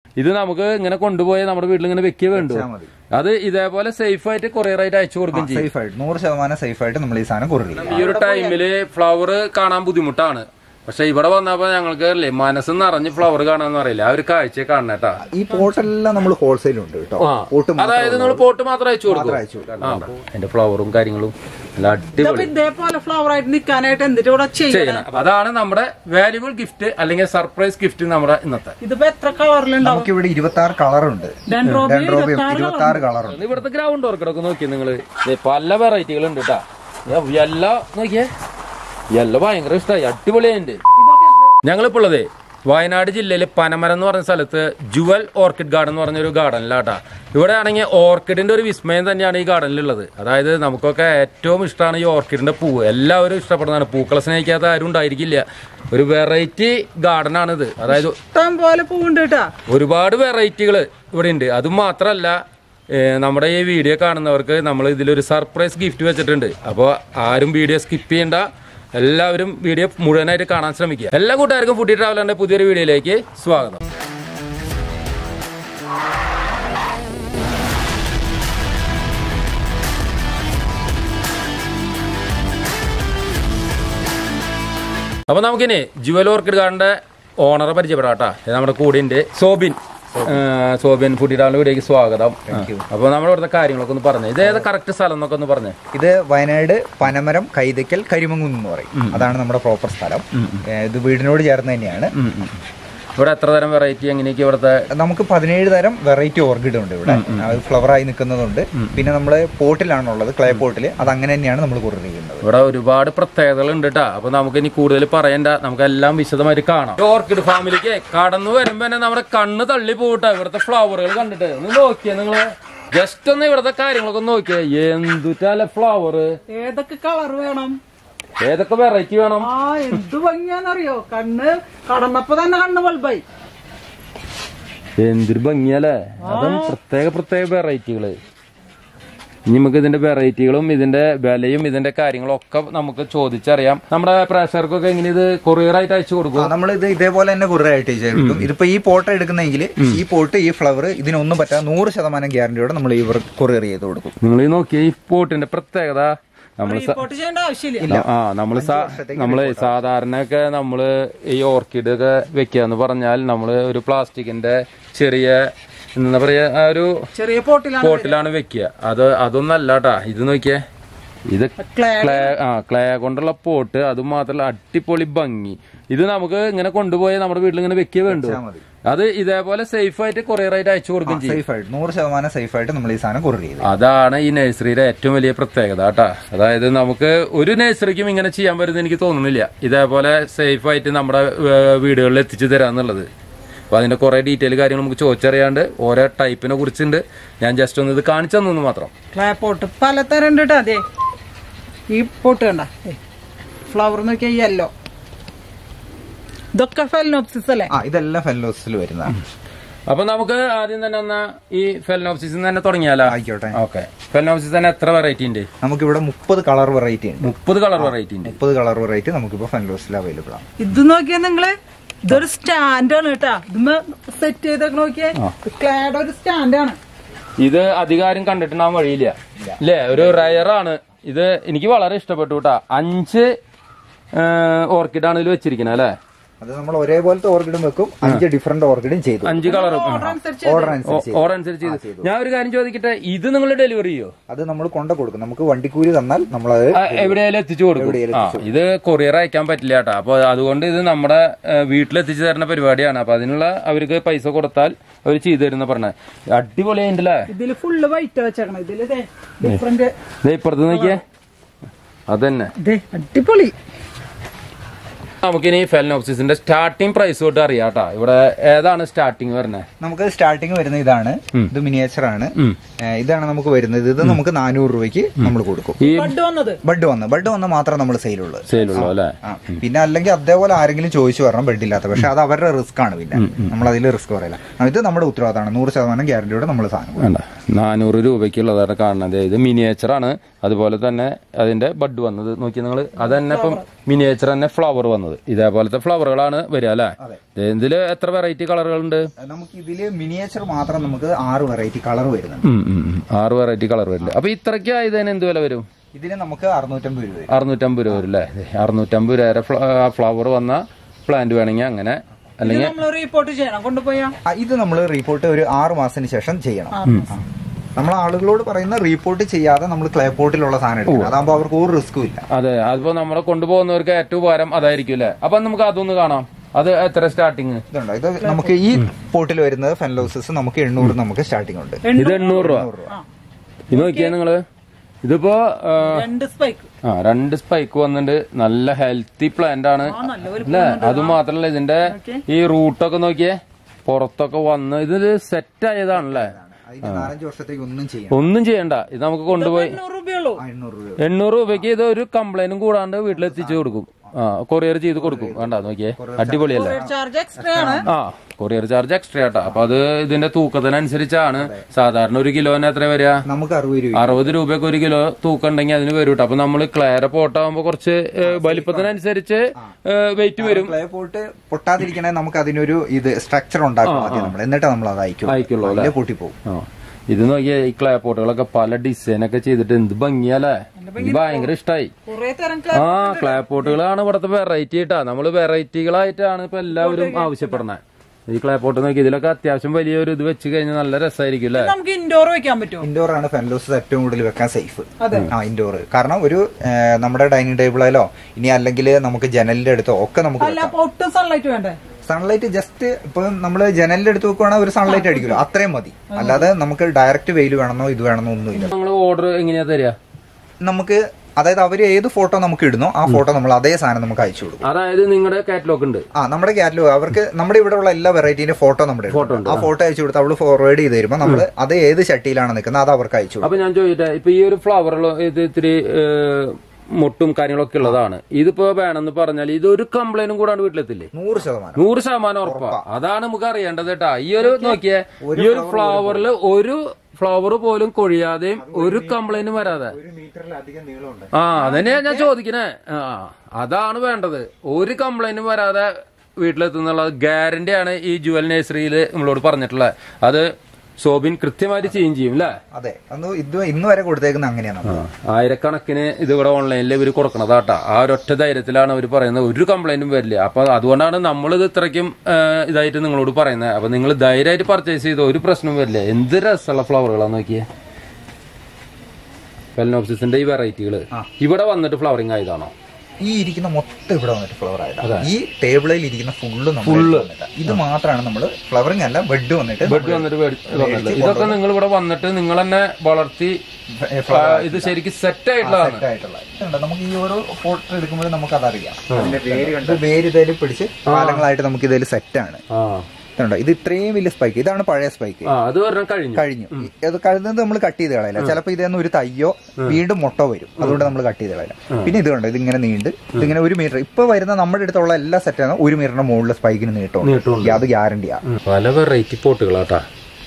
ഇത് നമുക്ക് ഇങ്ങനെ കൊണ്ടുപോയി നമ്മുടെ വീട്ടിൽ ഇങ്ങനെ വെക്കുക വേണ്ടു വെച്ചാ മതി. അത് ഇതേപോലെ സേഫ് ആയിട്ട് കൊറിയർ ആയിട്ട് അയച്ചു കൊടുക്കും ചെയ്യും സേഫ് ആയിട്ട് നൂറ് ശതമാനം സേഫ് ആയിട്ട് നമ്മൾ ഈ സാധനം കൊറിയർ ചെയ്യും ഈ ഒരു ടൈമില് ഫ്ലവർ കാണാൻ ബുദ്ധിമുട്ടാണ് പക്ഷെ ഇവിടെ വന്നപ്പോ ഞങ്ങൾക്ക് അല്ലേ മനസ്സ് നിറഞ്ഞ് ഫ്ലവർ കാണാന്ന് അറിയില്ല ആ ഒരു കാഴ്ച കാണണേട്ടാ ഈ പോട്ടെല്ലാം നമ്മൾ ഹോൾസെയിൽ ഉണ്ട് കേട്ടോ പോട്ട് അതായത് നിങ്ങൾ പോട്ട് മാത്രം അയച്ചു കൊടുക്കും അയച്ചു കൊടുക്കും. ആ അതിന്റെ ഫ്ലവറും കാര്യങ്ങളും നല്ല ഇതപ്പൊ അടിപൊളി ഇതേപോലെ ഫ്ലവർ ആയിട്ട് നിക്കാനായിട്ട് എന്തിട്ട് ഇവിടെ ചെയ്യണം ചെയ്യണം അപ്പൊ അതാണ് നമ്മുടെ വാല്യുബിൾ ഗിഫ്റ്റ് അല്ലെങ്കിൽ സർപ്രൈസ് ഗിഫ്റ്റ് നമ്മുടെ ഇന്നത്തെ ഇതിപ്പോ എത്ര കളറിലുണ്ടാവും നമുക്ക് ഇവിടെ ഇരുപത്തി ആറ് കളറുണ്ട് ഡെൻഡ്രോബിയം ഡെൻഡ്രോബിയം ഇരുപത്തി ആറ് കളറുണ്ട് ഇവിടുത്തെ ഗ്രൗണ്ട് ഓർക്കിഡൊക്കെ നോക്കി നിങ്ങള് ദേ പല വെറൈറ്റികൾ ഉണ്ട് കേട്ടാ യെല്ലോ നോക്കിയേ യെല്ലോ ഭയങ്കര ഇഷ്ടമായി അടിപൊളിയായിട്ടുണ്ട് ഞങ്ങളിപ്പോ ഉള്ളതേ വയനാട് ജില്ലയിലെ പനമരം എന്ന് പറഞ്ഞ സ്ഥലത്ത് ജുവൽ ഓർക്കിഡ് ഗാർഡൻ എന്ന് പറഞ്ഞൊരു ഗാർഡനിലാട്ടാ ഇവിടെ ആണെങ്കിൽ ഓർക്കിഡിന്റെ ഒരു വിസ്മയം തന്നെയാണ് ഈ ഗാർഡനിലുള്ളത് അതായത് നമുക്കൊക്കെ ഏറ്റവും ഇഷ്ടമാണ് ഈ ഓർക്കിഡിന്റെ പൂവ് എല്ലാവരും ഇഷ്ടപ്പെടുന്നതാണ് പൂക്കളെ സ്നേഹിക്കാത്ത ആരും ഉണ്ടായിരിക്കില്ല ഒരു വെറൈറ്റി ഗാർഡനാണിത് അതായത് ഇഷ്ടം പോലെ പൂവുണ്ട് കേട്ടാ ഒരുപാട് വെറൈറ്റികൾ ഇവിടെ ഉണ്ട് അത് മാത്രമല്ല ഏഹ് നമ്മുടെ ഈ വീഡിയോ കാണുന്നവർക്ക് നമ്മൾ ഇതിലൊരു സർപ്രൈസ് ഗിഫ്റ്റ് വെച്ചിട്ടുണ്ട് അപ്പോൾ ആരും വീഡിയോ സ്കിപ്പ് ചെയ്യണ്ട എല്ലാവരും വീഡിയോ മുഴുവനായിട്ട് കാണാൻ ശ്രമിക്കുക എല്ലാ കൂട്ടുകാർക്കും ഫുഡി ട്രാവലറിന്റെ പുതിയൊരു വീഡിയോയിലേക്ക് സ്വാഗതം അപ്പൊ നമുക്കിനി ജുവൽ ഓർക്കിഡ് ഗാർഡന്റെ ഓണറെ പരിചയപ്പെടാം കേട്ടാ ഇത് നമ്മുടെ കൂടെ ഉണ്ട് സോബിൻ ഏഹ് സോബിൻ ഫുഡി ട്രാവലിന്റെ വീഡിയോക്ക് സ്വാഗതം അപ്പൊ നമ്മുടെ ഇവിടുത്തെ കാര്യങ്ങളൊക്കെ ഒന്ന് പറഞ്ഞു ഇത് ഏതാ കറക്റ്റ് സ്ഥലം എന്നൊക്കെ ഒന്ന് പറഞ്ഞേ ഇത് വയനാട് പനമരം കൈതക്കൽ കരിമങ്കുന്ന് എന്ന് പറയും അതാണ് നമ്മുടെ പ്രോപ്പർ സ്ഥലം ഏ, ഇത് വീടിനോട് ചേർന്ന് തന്നെയാണ് ഇവിടെ എത്ര തരം വെറൈറ്റി എങ്ങനെയൊക്കെ ഇവിടുത്തെ നമുക്ക് പതിനേഴ് തരം വെറൈറ്റി ഓർക്കിഡ് ഉണ്ട് ഇവിടെ അത് ഫ്ലവർ ആയി നിൽക്കുന്നതുണ്ട് പിന്നെ നമ്മൾ പോട്ടിലാണുള്ളത് ക്ലേ പോട്ടിൽ അത് അങ്ങനെ തന്നെയാണ് നമ്മൾ കൊറിയർ ചെയ്യുന്നത് ഇവിടെ ഒരുപാട് പ്രത്യേകതകൾ ഉണ്ട് കേട്ടാ അപ്പൊ നമുക്ക് ഇനി കൂടുതൽ പറയണ്ട നമുക്ക് എല്ലാം വിശദമായിട്ട് കാണാം ഓർക്കിഡ് ഫാമിലിക്ക് കടന്നു വരുമ്പോ തന്നെ നമ്മുടെ കണ്ണ് തള്ളി പോകട്ടെ ഇവിടുത്തെ ഫ്ലവറുകൾ കണ്ടിട്ട് ഒന്ന് നോക്കിയേ നിങ്ങള് ജസ്റ്റ് ഒന്ന് ഇവിടുത്തെ കാര്യങ്ങളൊക്കെ ഒന്ന് നോക്കിയേ എന്തുറ്റല്ല ഫ്ലവർ ഏതൊക്കെ കളർ വേണം ഏതൊക്കെ വെറൈറ്റി വേണം ആ എന്ത് ഭംഗിയാന്നറിയോ കണ്ണ് കടന്നപ്പോ തന്നെ കണ്ണ് ബൾബായി എന്തൊരു ഭംഗിയല്ലേ അതും പ്രത്യേക പ്രത്യേക വെറൈറ്റികള് ഇനി നമുക്ക് ഇതിന്റെ വെറൈറ്റികളും ഇതിന്റെ വിലയും ഇതിന്റെ കാര്യങ്ങളും ഒക്കെ നമുക്ക് ചോദിച്ചറിയാം നമ്മുടെ പ്രേക്ഷകർക്കൊക്കെ എങ്ങനെ ഇത് കൊറിയർ ആയിട്ട് അയച്ചു കൊടുക്കും നമ്മൾ ഇത് ഇതേപോലെ തന്നെ കൊറിയർ ആയിട്ട് ചെയ്തെടുക്കും ഇതിപ്പോ ഈ പോട്ട് എടുക്കുന്നെങ്കിൽ ഈ പോട്ട് ഈ ഫ്ലവർ ഇതിനൊന്നും പറ്റാതെ നൂറ് ശതമാനം ഗ്യാരണ്ടിയോടെ നമ്മൾ ഈ കൊറിയർ ചെയ്ത് കൊടുക്കും നിങ്ങൾ ഈ നോക്കിയ ഈ പോട്ടിന്റെ പ്രത്യേകത നമ്മൾ റിപ്പോർട്ട് ചെയ്യേണ്ട ആവശ്യമില്ല ആ നമ്മള് സാ- നമ്മള് സാധാരണയൊക്കെ നമ്മള് ഈ ഓർക്കിഡ് ഒക്കെ വെക്കാന്ന് പറഞ്ഞാൽ നമ്മള് ഒരു പ്ലാസ്റ്റിക്കിന്റെ ചെറിയ എന്താ പറയാ ആ ഒരു ചെറിയ പോട്ടിലാണ് പോട്ടിലാണ് വെക്കുക അത് അതൊന്നല്ല കേട്ടാ ഇത് നോക്കിയേ ഇത് Clay. ക്ലേ ആ ക്ലേ കൊണ്ടുള്ള പോട്ട് അത് മാത്രല്ല അടിപൊളി ഭംഗി ഇത് നമുക്ക് ഇങ്ങനെ കൊണ്ടുപോയി നമ്മുടെ വീട്ടിൽ ഇങ്ങനെ വെക്കുക വേണ്ടു വെച്ചാ മതി. അത് ഇതേപോലെ സേഫ് ആയിട്ട് കൊറിയർ ആയിട്ട് അയച്ചു കൊടുക്കും ചെയ്യും സേഫ് ആയിട്ട് നൂറ് ശതമാനം സേഫ് ആയിട്ട് നമ്മൾ ഈ സാധനം കൊറിയർ ചെയ്ത് അതാണ് ഈ നഴ്സറിയുടെ ഏറ്റവും വലിയ പ്രത്യേകത കേട്ടാ അതായത് നമുക്ക് ഒരു നഴ്സറിക്കും ഇങ്ങനെ ചെയ്യാൻ പറ്റുന്ന എനിക്ക് തോന്നുന്നില്ല ഇതേപോലെ സേഫ് ആയിട്ട് നമ്മുടെ ഏഹ്, വീടുകളിൽ എത്തിച്ചു തരാന്നുള്ളത് അപ്പൊ അതിന്റെ കുറെ ഡീറ്റെയിൽ കാര്യങ്ങൾ നമുക്ക് ചോദിച്ചറിയാണ്ട് ഓരോ ടൈപ്പിനെ കുറിച്ചുണ്ട് ഞാൻ ജസ്റ്റ് ഒന്ന് ഇത് കാണിച്ചു തന്നു മാത്രം ക്ലേ പോട്ട് പലതരം ഉണ്ട് കേട്ടോ അതെ ഈ പോട്ട് കണ്ട ഫ്ലവർ നോക്കിയാൽ യെല്ലോ ഇതൊക്കെ ഫെലിനോപ്സിസ് അല്ലേ ആ ഇതെല്ലാം ഫെല്ലോസിൽ വരുന്നതാണ് അപ്പൊ നമുക്ക് ആദ്യം തന്നെ എന്നാ ഈ ഫെലനോപ്സിസ് തന്നെ തുടങ്ങിയാലോ ആയിക്കോട്ടെ ഓക്കെ ഫെലനോപ്സിസ് തന്നെ എത്ര വെറൈറ്റി ഉണ്ട് നമുക്കിവിടെ മുപ്പത് കളർ വെറൈറ്റി ഉണ്ട് മുപ്പത് കളർ വെറൈറ്റി ഉണ്ട് മുപ്പത് കളർ വെറൈറ്റി നമുക്കിപ്പോ ഫെല്ലോസിൽ അവൈലബിൾ ആണ് ഇത് നോക്കിയാ നിങ്ങള് ഇതൊരു സ്റ്റാൻഡാണ് കേട്ടാ ഇത് സെറ്റ് ചെയ്തൊക്കെ നോക്കിയേ ക്ലാഡ് ഒരു സ്റ്റാൻഡാണ് ഇത് അധികാരം കണ്ടിട്ടുണ്ടാവാൻ വഴിയില്ല ഇല്ലേ ഒരു റയറാണ് ഇത് എനിക്ക് വളരെ ഇഷ്ടപ്പെട്ടു കേട്ടാ അഞ്ച് ഓർക്കിഡാണ് ഇതിൽ വെച്ചിരിക്കുന്നത് അല്ലെ അത് നമ്മൾ ഒരേപോലത്തെ ഓർക്കിഡും വെക്കും അഞ്ച് ഡിഫറെന്റ് ഓർക്കിഡും ചെയ്തു അഞ്ച് കളറും ഓർഡർ അനുസരിച്ച് ഓർഡർ അനുസരിച്ച് ഓർഡർ അനുസരിച്ച് ചെയ്തു. ഞാൻ ഒരു കാര്യം ചോദിക്കട്ടെ ഇത് നിങ്ങൾ ഡെലിവറി ചെയ്യോ അത് നമ്മൾ കൊണ്ട കൊടുക്കും നമുക്ക് വണ്ടിക്കൂലി തന്നാൽ നമ്മളത് ആ, എവിടെയായാലും എത്തിച്ചു കൊടുക്കും എവിടെയായാലും ആ ഇത് കൊറിയർ അയക്കാൻ പറ്റില്ല കേട്ടോ അപ്പൊ അതുകൊണ്ട് ഇത് നമ്മുടെ വീട്ടിലെത്തിച്ചു തരുന്ന പരിപാടിയാണ് അപ്പൊ അതിനുള്ള അവർക്ക് പൈസ കൊടുത്താൽ അവർ ചെയ്തു തരുന്ന പറഞ്ഞ അടിപൊളിയായിട്ടല്ലേ ഇതില് ഫുള്ള് വൈറ്റ് വെച്ചേക്കണം ഇതില് ഡിഫറെന്റ് ദേ ഇപ്പുറത്ത് നോക്കിയേ അതന്നെ അടിപൊളി നമുക്കിനി ഫെലനോപ്സിസിന്റെ സ്റ്റാർട്ടിംഗ് പ്രൈസ് തൊട്ട് അറിയാം കേട്ടോ ഇവിടെ ഏതാണ് സ്റ്റാർട്ടിങ് വരുന്നത് നമുക്ക് സ്റ്റാർട്ടിങ് വരുന്ന ഇതാണ് ഇത് മിനിയേച്ചർ ആണ് ഏ, ഇതാണ് നമുക്ക് വരുന്നത് ഇത് നമുക്ക് നാനൂറ് രൂപയ്ക്ക് നമ്മൾ കൊടുക്കും ഈ ബഡ് വന്നത് ബഡ് വന്ന് ബഡ് വന്ന് മാത്രം നമ്മൾ സെയിലുള്ളത് സെയിലുള്ളൂ അല്ലെ ആ പിന്നെ അല്ലെങ്കിൽ അതേപോലെ ആരെങ്കിലും ചോദിച്ചു വരണം ബെഡ് ഇല്ലാത്ത പക്ഷെ അത് അവരുടെ റിസ്ക് ആണ് പിന്നെ നമ്മൾ അതിൽ റിസ്ക് പറയില്ല ഇത് നമ്മുടെ ഉത്തരവാദിത്തമാണ് നൂറ് ശതമാനം ഗ്യാരണ്ടിയോടെ നമ്മൾ സാധനം കൊടുക്കും. വേണ്ട നാനൂറ് രൂപയ്ക്കുള്ളതാണ് കാണുന്നത് ഇത് മിനിയേച്ചർ ആണ് അതുപോലെ തന്നെ അതിന്റെ ബഡ് വന്നത് നോക്കി നിങ്ങൾ അത് തന്നെ ഇപ്പം മിനിയേച്ചർ തന്നെ ഫ്ലവർ വന്നത് പോകുന്നത് ഇതേപോലത്തെ ഫ്ലവറുകളാണ് വരിക അല്ലേ അതെ. ഇതിൽ എത്ര വെറൈറ്റി കളറുകളുണ്ട് നമുക്ക് ഇതില് മിനിയേച്ചർ മാത്രം നമുക്ക് ആറ് വെറൈറ്റി കളർ വരുന്നുണ്ട് ഉം, ഉം, ഉം. ആറ് വെറൈറ്റി കളർ വരുന്നുണ്ട് അപ്പൊ ഇത്രയ്ക്ക് ആയതിന് എന്ത് വില വരും ഇതിന് നമുക്ക് അറുന്നൂറ്റമ്പത് രൂപ വരും അറുന്നൂറ്റമ്പത് രൂപ വരും അല്ലേ അറുന്നൂറ്റമ്പത് രൂപ വരെ ഫ്ലവർ വന്ന പ്ലാന്റ് വേണമെങ്കിൽ അങ്ങനെ അല്ലെങ്കിൽ നമ്മൾ റിപ്പോർട്ട് ചെയ്യണം കൊണ്ടുപോയാ ആ, ഇത് നമ്മൾ റിപ്പോർട്ട് ഒരു ആറ് മാസത്തിന് ശേഷം ചെയ്യണം നമ്മൾ ആളുകളോട് പറയുന്ന റിപ്പോർട്ട് ചെയ്യാതെ നമ്മൾ ക്ലേ പോട്ടിലുള്ള സാധനം എടുക്കണം അതാകുമ്പോൾ അവർക്ക് ഒരു റിസ്ക്കും ഇല്ല അതെ അതിപ്പോ നമ്മളെ കൊണ്ടുപോകുന്നവർക്ക് ഏറ്റവും ഉപകാരം അതായിരിക്കും അല്ലേ അപ്പൊ നമുക്ക് അതൊന്ന് കാണാം അത് എത്ര സ്റ്റാർട്ടിങ് ഇതുണ്ടോ ഇത് നമുക്ക് ഈ പോട്ടിൽ വരുന്നത് ഫെൻലോസിസ് നമുക്ക് എണ്ണൂറ് നമുക്ക് സ്റ്റാർട്ടിംഗ് ഉണ്ട് ഇത് എണ്ണൂറ് രൂപ ആ, ഇത് നോക്കിയാ നിങ്ങള് ഇതിപ്പോ ആ, രണ്ട് സ്പൈക്ക് ആ രണ്ട് സ്പൈക്ക് വന്നിട്ട് നല്ല ഹെൽത്തി പ്ലാന്റ് ആണ് ആ നല്ല ഒരു അല്ലേ അത് മാത്രല്ല ഇതിന്റെ ഈ റൂട്ടൊക്കെ നോക്കിയേ പുറത്തൊക്കെ വന്ന് ഇത് സെറ്റ് ആയതാണല്ലേ അതിന് നാലഞ്ച് വർഷത്തേക്ക് ഒന്നും ചെയ്യാം ഒന്നും ചെയ്യണ്ട ഇത് നമുക്ക് കൊണ്ടുപോയി എണ്ണൂറ് രൂപയുള്ളൂ ആ, എണ്ണൂറ് രൂപ എണ്ണൂറ് രൂപയ്ക്ക് ഇത് ഒരു കംപ്ലൈന്റും കൂടാണ്ട് വീട്ടിലെത്തിച്ചു കൊടുക്കും ആ കൊറിയർ ചെയ്ത് കൊടുക്കും വേണ്ട നോക്കിയേ അടിപൊളിയല്ലേ ചാർജ് എക്സ്ട്രാ ആണ് ആ കൊറിയർ ചാർജ് എക്സ്ട്രാ ആട്ടാ അപ്പൊ അത് ഇതിന്റെ തൂക്കത്തിനനുസരിച്ചാണ് സാധാരണ ഒരു കിലോന് എത്ര വരിക നമുക്ക് അറുപത് രൂപ അറുപത് രൂപയ്ക്ക് ഒരു കിലോ തൂക്കം ഉണ്ടെങ്കിൽ അതിന് വരും കേട്ടോ അപ്പൊ നമ്മൾ ക്ലേര പോട്ടാകുമ്പോ കുറച്ച് ഏ, വലിപ്പത്തിനനുസരിച്ച് വെയിറ്റ് വരും ക്ലേ പോട്ട് പൊട്ടാതിരിക്കണേ നമുക്ക് അതിനൊരു ഇത് സ്ട്രക്ചർ ഉണ്ടാക്കും ആദ്യം നമ്മൾ എന്നിട്ട് നമ്മൾ അത് അയക്കും അയക്കുള്ളൂ അല്ലേ? അതിലെ പൊട്ടിപ്പോകും ആ ഇത് നോക്കിയേ ഈ ക്ലേ പോട്ടുകളൊക്കെ പല ഡിസൈൻ ഒക്കെ ചെയ്തിട്ട് എന്ത് ഭംഗിയല്ലേ എനിക്ക് ഭയങ്കര ഇഷ്ടായി കുറെ തരം ആ ക്ലേ പോട്ടുകളാണ് ഇവിടുത്തെ വെറൈറ്റി കേട്ടാ നമ്മള് വെറൈറ്റികളായിട്ടാണ് ഇപ്പൊ എല്ലാവരും ആവശ്യപ്പെടുന്നത് ഈ ക്ലേ പോട്ട് നോക്കി ഇതിലൊക്കെ അത്യാവശ്യം വലിയൊരു ഇത് വെച്ച് കഴിഞ്ഞാൽ നല്ല രസമായിരിക്കും അല്ലേ നമുക്ക് ഇൻഡോർ വെക്കാൻ പറ്റുമോ ഇൻഡോർ ആണ് ഫെൻലോസ് ഏറ്റവും കൂടുതൽ വെക്കാൻ സേഫ് ആ ഇൻഡോർ കാരണം ഒരു ഏ, നമ്മുടെ ഡൈനിങ് ടേബിളിലോ ഇനി അല്ലെങ്കിൽ നമുക്ക് ജനലിന്റെ അടുത്തോ ഒക്കെ നമുക്ക് അല്ല അപ്പൊ ഒട്ടും സൺലൈറ്റ് വേണ്ടേ സൺലൈറ്റ് ജസ്റ്റ് ഇപ്പൊ നമ്മൾ ജനലിന്റെ അടുത്ത് വെക്കുവാണെങ്കിൽ ഒരു സൺലൈറ്റ് അടിക്കുമല്ലോ അത്രയും മതി അല്ലാതെ നമുക്ക് ഡയറക്റ്റ് വെയിൽ വേണമെന്നോ ഇത് വേണമെന്നോ ഒന്നുമില്ല നിങ്ങൾ ഓർഡർ എങ്ങനെയാ തരിക നമുക്ക് അതായത് അവർ ഏത് ഫോട്ടോ നമുക്ക് ഇടുന്നോ ആ ഫോട്ടോ നമ്മൾ അതേ സാധനം നമുക്ക് അയച്ചു കൊടുക്കും അതായത് നിങ്ങളുടെ കാറ്റലോഗ് ഉണ്ട് ആ നമ്മുടെ കാറ്റലോഗ് അവർക്ക് നമ്മുടെ ഇവിടെ ഉള്ള എല്ലാ വെറൈറ്റീന്റെ ഫോട്ടോ നമ്മുടെ Photo ഉണ്ട്, ആ ഫോട്ടോ അയച്ചു കൊടുത്ത് അവള് ഫോർവേഡ് ചെയ്ത് തരുമ്പോൾ നമ്മൾ അത് ഏത് ചട്ടിയിലാണ് നിൽക്കുന്നത് അത് അവർക്ക് അയച്ചു കൊടുക്കും അപ്പൊ ഞാൻ ചോദിട്ടെ ഇപ്പൊ ഈ ഒരു ഫ്ലവറിലോ ഇത് ഇത്തിരി ഏ, മുട്ടും കാര്യങ്ങളൊക്കെ ഉള്ളതാണ് ഇതിപ്പോ വേണമെന്ന് പറഞ്ഞാൽ ഇതൊരു കംപ്ലൈന്റും കൂടാണ്ട് വീട്ടിലെത്തില്ലേ നൂറ് ശതമാനം നൂറ് ശതമാനം ഉറപ്പാ അതാണ് നമുക്ക് അറിയേണ്ടത് കേട്ടാ ഈ ഒരു നോക്കിയേ ഈ ഒരു ഫ്ലവറിൽ ഒരു ഫ്ലവർ പോലും കൊഴിയാതെയും ഒരു കംപ്ലൈന്റും വരാതെ ഒരു മീറ്ററിലധികം നീളമുണ്ട് ആ അതന്നെയാ ഞാൻ ചോദിക്കണേ ആ അതാണ് വേണ്ടത് ഒരു കംപ്ലൈന്റും വരാതെ വീട്ടിലെത്തുന്നുള്ളത് ഗ്യാരണ്ടി ആണ് ഈ ജുവൽ നഴ്സറിയിൽ നമ്മളോട് പറഞ്ഞിട്ടുള്ളത് അത് സോബിൻ കൃത്യമായിട്ട് ചെയ്യും ചെയ്യും അല്ലേ അതെ അന്ന് ഇത് ഇന്ന് വരെ കൊടുത്തേക്കുന്ന അങ്ങനെയാണ് നമ്മൾ. ആയിരക്കണക്കിന് ഇത് ഇവിടെ ഓൺലൈനിൽ ഇവർ കൊടുക്കണതാട്ടാ ആ ഒരൊറ്റ ധൈര്യത്തിലാണ് അവർ പറയുന്നത് ഒരു കംപ്ലൈന്റും വരില്ല അപ്പൊ അതുകൊണ്ടാണ് നമ്മളിത് ഇത്രയ്ക്കും ആ, ഇതായിട്ട് നിങ്ങളോട് പറയുന്നത് അപ്പൊ നിങ്ങൾ ധൈര്യമായിട്ട് പർച്ചേസ് ചെയ്ത ഒരു പ്രശ്നവും വരില്ല എന്ത് രസമുള്ള ഫ്ലവറുകളാന്ന് നോക്കിയേ പെലനോപ്സിന്റെ ഈ വെറൈറ്റികൾ ഇവിടെ വന്നിട്ട് ഫ്ലവറിങ് ആയതാണോ ഈ ഇരിക്കുന്ന മൊത്തം ഇവിടെ വന്നിട്ട് ഫ്ലവർ ആയതാണ് ഈ ടേബിളിൽ ഇരിക്കുന്ന ഫുള്ള് ഫുള്ള് ഇത് മാത്രമാണ് നമ്മൾ ഫ്ലവറിംഗ് അല്ല ബെഡ് വന്നിട്ട് ബെഡ് വന്നിട്ട് മേടി- വന്നിട്ട് ഇതൊക്കെ നിങ്ങൾ ഇവിടെ വന്നിട്ട് നിങ്ങൾ തന്നെ വളർത്തി ആ, ഇത് ശരിക്കും സെറ്റ് ആയിട്ടുള്ളതാണ് set ആയിട്ടുള്ള ഇതുണ്ട്. നമുക്ക് ഈ ഓരോ ഫോട്ടോ എടുക്കുമ്പോൾ നമുക്ക് അതറിയാം അതിന്റെ വേര് കണ്ട് വേര് ഇതിൽ പിടിച്ച് കാലങ്ങളായിട്ട് നമുക്ക് ഇതിൽ സെറ്റാണ് ആ ഇതുണ്ടോ ഇത് ഇത്രയും വലിയ സ്പൈക്ക് ഇതാണ് പഴയ സ്പൈക്ക് ആ അത് പറഞ്ഞാൽ കഴിഞ്ഞു കഴിഞ്ഞു ഇത് കഴിഞ്ഞത് നമ്മൾ കട്ട് ചെയ്ത് കളയില്ല ചിലപ്പോൾ ഇതെന്ന് ഒരു തയ്യോ വീണ്ടും മുട്ടോ വരും അതുകൊണ്ട് നമ്മൾ കട്ട് ചെയ്ത് കളയില്ല പിന്നെ ഇത് കണ്ടോ ഇതിങ്ങനെ നീണ്ട് ഇതിങ്ങനെ ഒരു മീറ്റർ ഇപ്പൊ വരുന്ന നമ്മുടെ അടുത്തുള്ള എല്ലാ സെറ്റാണ് ഒരു മീറ്ററിന്റെ മുകളിൽ സ്പൈക്കിന് നീട്ടമുണ്ട് നീട്ടമുണ്ട്. അത് ഗ്യാരണ്ടിയാ പല വെറൈറ്റി പോട്ടുകളാട്ടാ